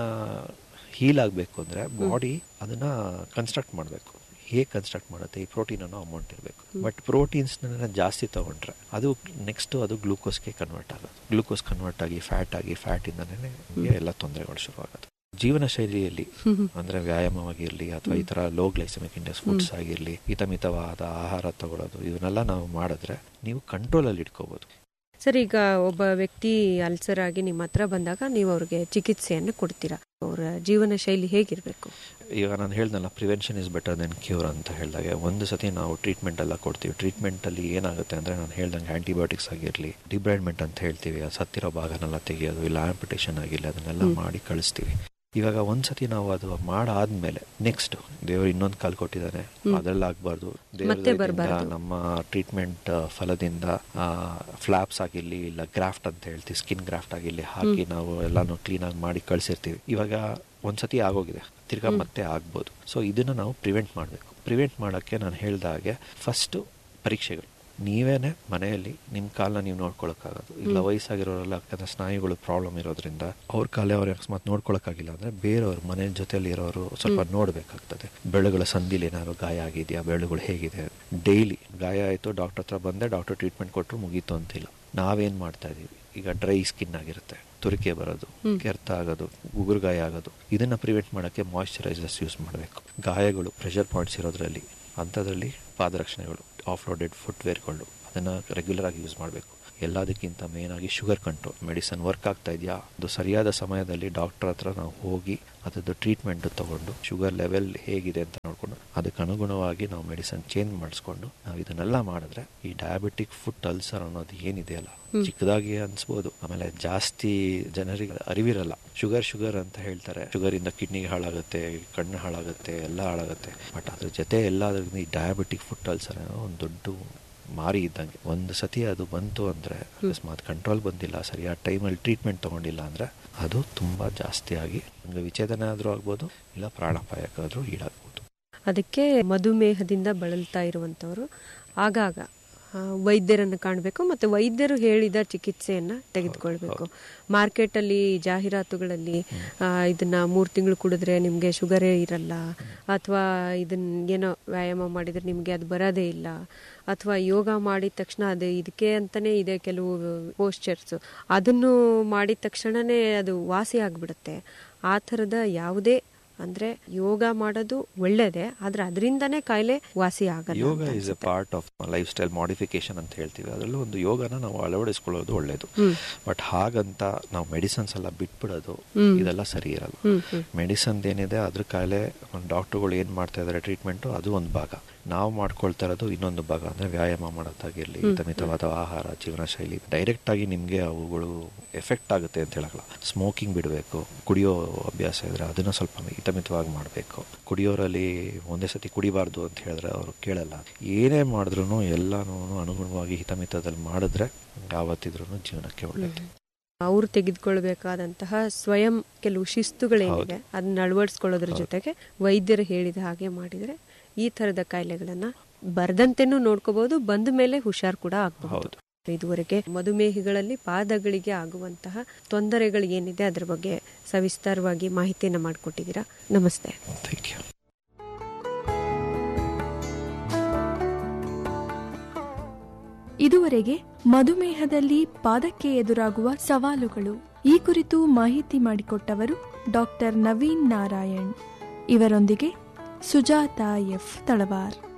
ಹೀಲ್ ಆಗಬೇಕು ಅಂದರೆ ಬಾಡಿ ಅದನ್ನ ಕನ್ಸ್ಟ್ರಕ್ಟ್ ಮಾಡಬೇಕು ಹೇಗೆ ಕನ್ಸ್ಟ್ರಕ್ಟ್ ಮಾಡುತ್ತೆ ಈ ಪ್ರೋಟೀನ್ ಅನ್ನೋ ಅಮೌಂಟ್ ಇರಬೇಕು ಬಟ್ ಪ್ರೋಟೀನ್ಸ್ನ ಜಾಸ್ತಿ ತಗೊಂಡ್ರೆ ಅದು ನೆಕ್ಸ್ಟ್ ಅದು ಗ್ಲೂಕೋಸ್ಗೆ ಕನ್ವರ್ಟ್ ಆಗೋದು ಗ್ಲೂಕೋಸ್ ಕನ್ವರ್ಟ್ ಆಗಿ ಫ್ಯಾಟ್ ಆಗಿ ಫ್ಯಾಟ್ ಇಂದನೇ ಎಲ್ಲ ತೊಂದರೆಗಳು ಶುರುವಾಗೋದು ಜೀವನ ಶೈಲಿಯಲ್ಲಿ ಅಂದ್ರೆ ವ್ಯಾಯಾಮವಾಗಿರ್ಲಿ ಅಥವಾ ಈ ತರ ಲೋ ಗ್ಲೈಸಮಿಕ್ ಇಂಡೆಕ್ಸ್ ಫುಡ್ಸ್ ಆಗಿರ್ಲಿ ಹಿತಮಿತವಾದ ಆಹಾರ ತಗೊಳ್ಳೋದು ಇವನ್ನೆಲ್ಲ ನಾವು ಮಾಡಿದ್ರೆ ನೀವು ಕಂಟ್ರೋಲ್ ಅಲ್ಲಿ ಇಟ್ಕೋಬಹುದು ಸರ್ ಈಗ ಒಬ್ಬ ವ್ಯಕ್ತಿ ಅಲ್ಸರ್ ಆಗಿ ನಿಮ್ಮ ಹತ್ರ ಬಂದಾಗ ನೀವು ಅವ್ರಿಗೆ ಚಿಕಿತ್ಸೆಯನ್ನು ಕೊಡ್ತೀರಾ ಅವರ ಜೀವನ ಶೈಲಿ ಹೇಗಿರ್ಬೇಕು ಈಗ ನಾನು ಹೇಳ್ದಲ್ಲ prevention is better than cure ಅಂತ ಹೇಳಿದಾಗ ಒಂದು ಸತಿ ನಾವು ಟ್ರೀಟ್ಮೆಂಟ್ ಎಲ್ಲ ಕೊಡ್ತೀವಿ ಟ್ರೀಟ್ಮೆಂಟ್ ಅಲ್ಲಿ ಏನಾಗುತ್ತೆ ಅಂದ್ರೆ ನಾನು ಹೇಳ್ದಂಗೆ ಆಂಟಿಬಯೋಟಿಕ್ಸ್ ಆಗಿರಲಿ ಡಿಬ್ರೈಡ್ಮೆಂಟ್ ಅಂತ ಹೇಳ್ತೀವಿ ಆ ಸತ್ತಿರೋ ಭಾಗನೆಲ್ಲ ತೆಗೆಯೋದು ಇಲ್ಲ ಆಂಪಿಟೇಷನ್ ಆಗಿರಲಿ ಅದನ್ನೆಲ್ಲ ಮಾಡಿ ಕಳಿಸ್ತೀವಿ ಇವಾಗ ಒಂದ್ಸತಿ ನಾವು ಅದು ಮಾಡಾದ್ಮೇಲೆ ನೆಕ್ಸ್ಟ್ ದೇವರು ಇನ್ನೊಂದು ಕಾಲ್ ಕೊಟ್ಟಿದ್ದಾನೆ ಅದೆಲ್ಲ ಆಗ್ಬಾರ್ದು ಮತ್ತೆ ದೇವರ ಬರ್ಬಾರ್ದು. ನಮ್ಮ ಟ್ರೀಟ್ಮೆಂಟ್ ಫಲದಿಂದ ಫ್ಲಾಪ್ಸ್ ಆಗಿರ್ಲಿ ಇಲ್ಲ ಗ್ರಾಫ್ಟ್ ಅಂತ ಹೇಳ್ತೀವಿ ಸ್ಕಿನ್ ಗ್ರಾಫ್ಟ್ ಆಗಿರ್ಲಿ ಹಾಕಿ ನಾವು ಎಲ್ಲಾನು ಕ್ಲೀನ್ ಆಗಿ ಮಾಡಿ ಕಳ್ಸಿರ್ತೀವಿ ಇವಾಗ ಒಂದ್ಸತಿ ಆಗೋಗಿದೆ ತಿರ್ಗಾ ಮತ್ತೆ ಆಗ್ಬೋದು ಸೊ ಇದನ್ನ ನಾವು ಪ್ರಿವೆಂಟ್ ಮಾಡಬೇಕು ಪ್ರಿವೆಂಟ್ ಮಾಡೋಕ್ಕೆ ನಾನು ಹೇಳ್ದ ಹಾಗೆ ಫಸ್ಟ್ ಪರೀಕ್ಷೆಗಳು ನೀವೇನೆ ಮನೆಯಲ್ಲಿ ನಿಮ್ಮ ಕಾಲನ್ನ ನೀವು ನೋಡ್ಕೊಳಕ್ಕಾಗೋದು ಇಲ್ಲ ವಯಸ್ಸಾಗಿರೋರೆಲ್ಲ ಯಾಕಂದ್ರೆ ಸ್ನಾಯುಗಳು ಪ್ರಾಬ್ಲಮ್ ಇರೋದ್ರಿಂದ ಅವ್ರ ಕಾಲೇ ಅವ್ರ ಅಕಸ್ಮಾತ್ ನೋಡ್ಕೊಳಕ್ಕಾಗಿಲ್ಲ ಅಂದ್ರೆ ಬೇರೆಯವ್ರ ಮನೆ ಜೊತೆಲಿ ಇರೋರು ಸ್ವಲ್ಪ ನೋಡ್ಬೇಕಾಗ್ತದೆ ಬೆಳೆಗಳ ಸಂದಿಲಿ ಏನಾದ್ರು ಗಾಯ ಆಗಿದೆಯಾ ಬೆಳೆಗಳು ಹೇಗಿದೆ ಡೈಲಿ ಗಾಯ ಆಯ್ತು ಡಾಕ್ಟರ್ ಹತ್ರ ಬಂದೆ ಡಾಕ್ಟರ್ ಟ್ರೀಟ್ಮೆಂಟ್ ಕೊಟ್ಟರು ಮುಗೀತು ಅಂತಿಲ್ಲ ನಾವೇನ್ ಮಾಡ್ತಾ ಇದೀವಿ ಈಗ ಡ್ರೈ ಸ್ಕಿನ್ ಆಗಿರುತ್ತೆ ತುರಿಕೆ ಬರೋದು ಕೆರ್ತ ಆಗೋದು ಉಗುರು ಗಾಯ ಆಗೋದು ಇದನ್ನ ಪ್ರಿವೆಂಟ್ ಮಾಡೋಕ್ಕೆ ಮಾಯಿಶ್ಚರೈಸರ್ಸ್ ಯೂಸ್ ಮಾಡಬೇಕು ಗಾಯಗಳು ಪ್ರೆಷರ್ ಪಾಯಿಂಟ್ಸ್ ಇರೋದ್ರಲ್ಲಿ ಅಂಥದ್ರಲ್ಲಿ ಪಾದರಕ್ಷಣೆಗಳು ಆಫ್ ರೋಡೆಡ್ ಫುಟ್ವೇರ್ಗಳು ಅದನ್ನು ರೆಗ್ಯುಲರ್ ಆಗಿ ಯೂಸ್ ಮಾಡಬೇಕು ಎಲ್ಲದಕ್ಕಿಂತ ಮೇನ್ ಆಗಿ ಶುಗರ್ ಕಂಟ್ರೋಲ್ ಮೆಡಿಸನ್ ವರ್ಕ್ ಆಗ್ತಾ ಇದೆಯಾ ಅದು ಸರಿಯಾದ ಸಮಯದಲ್ಲಿ ಡಾಕ್ಟರ್ ಹತ್ರ ನಾವು ಹೋಗಿ ಅದರದ್ದು ಟ್ರೀಟ್ಮೆಂಟ್ ತಗೊಂಡು ಶುಗರ್ ಲೆವೆಲ್ ಹೇಗಿದೆ ಅಂತ ನೋಡ್ಕೊಂಡು ಅದಕ್ಕೆ ಅನುಗುಣವಾಗಿ ನಾವು ಮೆಡಿಸನ್ ಚೇಂಜ್ ಮಾಡಿಸ್ಕೊಂಡು ನಾವು ಇದನ್ನೆಲ್ಲ ಮಾಡಿದ್ರೆ ಈ ಡಯಾಬಿಟಿಕ್ ಫುಟ್ ಅಲ್ಸರ್ ಅನ್ನೋದು ಏನಿದೆ ಅಲ್ಲ ಚಿಕ್ಕದಾಗಿ ಅನ್ಸ್ಬೋದು ಆಮೇಲೆ ಜಾಸ್ತಿ ಜನರಿಗೆ ಅರಿವಿರಲ್ಲ ಶುಗರ್ ಶುಗರ್ ಅಂತ ಹೇಳ್ತಾರೆ ಶುಗರ್ ಇಂದ ಕಿಡ್ನಿಗೆ ಹಾಳಾಗುತ್ತೆ ಕಣ್ಣು ಹಾಳಾಗುತ್ತೆ ಎಲ್ಲ ಹಾಳಾಗುತ್ತೆ ಬಟ್ ಅದ್ರ ಜೊತೆ ಎಲ್ಲದರಿಂದ ಈ ಡಯಾಬಿಟಿಕ್ ಫುಟ್ ಅಲ್ಸರ್ ಅನ್ನೋ ಒಂದು ದೊಡ್ಡ ಮಾರಿ ಇದ್ದಂಗೆ ಒಂದು ಸತಿ ಅದು ಬಂತು ಅಂದರೆ ಅಕಸ್ಮಾತ್ ಕಂಟ್ರೋಲ್ ಬಂದಿಲ್ಲ ಸರಿಯಾದ ಟೈಮಲ್ಲಿ ಟ್ರೀಟ್ಮೆಂಟ್ ತಗೊಂಡಿಲ್ಲ ಅಂದರೆ ಅದು ತುಂಬ ಜಾಸ್ತಿ ಆಗಿ ನಮಗೆ ವಿಚ್ಛೇದನ ಆದರೂ ಆಗ್ಬೋದು ಇಲ್ಲ ಪ್ರಾಣಾಪಾಯಕ್ಕಾದರೂ ಈಡಾಗ್ಬೋದು ಅದಕ್ಕೆ ಮಧುಮೇಹದಿಂದ ಬಳಲ್ತಾ ಇರುವಂತವರು ಆಗಾಗ ಆ, ವೈದ್ಯರನ್ನು ಕಾಣಬೇಕು ಮತ್ತೆ ವೈದ್ಯರು ಹೇಳಿದ ಚಿಕಿತ್ಸೆಯನ್ನ ತೆಗೆದುಕೊಳ್ಬೇಕು ಮಾರ್ಕೆಟಲ್ಲಿ ಜಾಹೀರಾತುಗಳಲ್ಲಿ ಆ, ಇದನ್ನ ಮೂರು ತಿಂಗಳು ಕುಡಿದ್ರೆ ನಿಮಗೆ ಶುಗರೇ ಇರಲ್ಲ ಅಥವಾ ಇದನ್ನ ಏನೋ ವ್ಯಾಯಾಮ ಮಾಡಿದ್ರೆ ನಿಮಗೆ ಅದು ಬರೋದೇ ಇಲ್ಲ ಅಥವಾ ಯೋಗ ಮಾಡಿದ ತಕ್ಷಣ ಅದು ಇದಕ್ಕೆ ಅಂತಾನೆ ಇದೆ ಕೆಲವು ಪೋಸ್ಚರ್ಸ್ ಅದನ್ನು ಮಾಡಿದ ತಕ್ಷಣನೇ ಅದು ವಾಸಿ ಆಗ್ಬಿಡುತ್ತೆ ಆ ಥರದ ಯಾವುದೇ ಅಂದ್ರೆ ಯೋಗ ಮಾಡೋದು ಒಳ್ಳೇದೇ ಆದ್ರೆ ಅದರಿಂದನೇ ಕಾಯಿಲೆ ವಾಸಿ ಆಗಲ್ಲ ಯೋಗ ಅಂತ is a part of lifestyle modification ಅಂತ ಹೇಳ್ತೀವಿ ಅದರಲ್ಲೂ ಒಂದು ಯೋಗನ ನಾವು ಅಳವಡಿಸ್ಕೊಳ್ಳೋದು ಒಳ್ಳೇದು ಬಟ್ ಹಾಗಂತ ನಾವು ಮೆಡಿಸನ್ಸ್ ಎಲ್ಲ ಬಿಟ್ಬಿಡೋದು ಇದೆಲ್ಲ ಸರಿ ಇರಲ್ಲ ಮೆಡಿಸನ್ ಏನಿದೆ ಅದ್ರ ಕಾಯಿಲೆ ಡಾಕ್ಟರ್ಗಳು ಏನು ಮಾಡ್ತಾ ಇದ್ದಾರೆ ಟ್ರೀಟ್ಮೆಂಟು ಅದು ಒಂದು ಭಾಗ ನಾವು ಮಾಡ್ಕೊಳ್ತಾ ಇರೋದು ಇನ್ನೊಂದು ಭಾಗ ಅಂದರೆ ವ್ಯಾಯಾಮ ಮಾಡೋದಾಗಿರಲಿ ಹಿತಮಿತವಾದ ಆಹಾರ ಜೀವನ ಶೈಲಿ ಡೈರೆಕ್ಟ್ ಆಗಿ ನಿಮಗೆ ಅವುಗಳು ಎಫೆಕ್ಟ್ ಆಗುತ್ತೆ ಅಂತ ಹೇಳಲ್ಲ ಸ್ಮೋಕಿಂಗ್ ಬಿಡಬೇಕು ಕುಡಿಯೋ ಅಭ್ಯಾಸ ಇದ್ರೆ ಅದನ್ನು ಸ್ವಲ್ಪ ಹಿತಮಿತವಾಗಿ ಮಾಡಬೇಕು ಕುಡಿಯೋರಲ್ಲಿ ಒಂದೇ ಸತಿ ಕುಡಿಬಾರ್ದು ಅಂತ ಹೇಳಿದ್ರೆ ಅವರು ಕೇಳಲ್ಲ ಏನೇ ಮಾಡಿದ್ರು ಎಲ್ಲಾನು ಅನುಗುಣವಾಗಿ ಹಿತಮಿತದಲ್ಲಿ ಮಾಡಿದ್ರೆ ಯಾವತ್ತಿದ್ರೂ ಜೀವನಕ್ಕೆ ಒಳ್ಳೆಯದು ಅವ್ರು ತೆಗೆದುಕೊಳ್ಬೇಕಾದಂತಹ ಸ್ವಯಂ ಕೆಲವು ಶಿಸ್ತುಗಳೇನಿದೆ ಅದನ್ನ ಅಳವಡಿಸ್ಕೊಳ್ಳೋದ್ರ ಜೊತೆಗೆ ವೈದ್ಯರು ಹೇಳಿದ ಹಾಗೆ ಮಾಡಿದ್ರೆ ಈ ತರದ ಕಾಯಿಲೆಗಳನ್ನ ಬರದಂತೆನೂ ನೋಡ್ಕೋಬಹುದು ಬಂದ ಮೇಲೆ ಹುಷಾರ್ ಕೂಡ ಆಗಬಹುದು ಹೌದು ಇದುವರೆಗೆ ಮಧುಮೇಹಿಗಳಲ್ಲಿ ಪಾದಗಳಿಗೆ ಆಗುವಂತಹ ತೊಂದರೆಗಳು ಏನಿದೆ ಅದ್ರ ಬಗ್ಗೆ ಸವಿಸ್ತಾರವಾಗಿ ಮಾಹಿತಿಯನ್ನ ಮಾಡಿಕೊಟ್ಟಿದ್ದೀರಾ ನಮಸ್ತೆ ಥ್ಯಾಂಕ್ ಯು ಇದುವರೆಗೆ ಮಧುಮೇಹದಲ್ಲಿ ಪಾದಕ್ಕೆ ಎದುರಾಗುವ ಸವಾಲುಗಳು ಈ ಕುರಿತು ಮಾಹಿತಿ ಮಾಡಿಕೊಟ್ಟವರು ಡಾಕ್ಟರ್ ನವೀನ್ ನಾರಾಯಣ್ ಇವರೊಂದಿಗೆ ಸುಜಾತ ಎಫ್ ತಳವಾರ್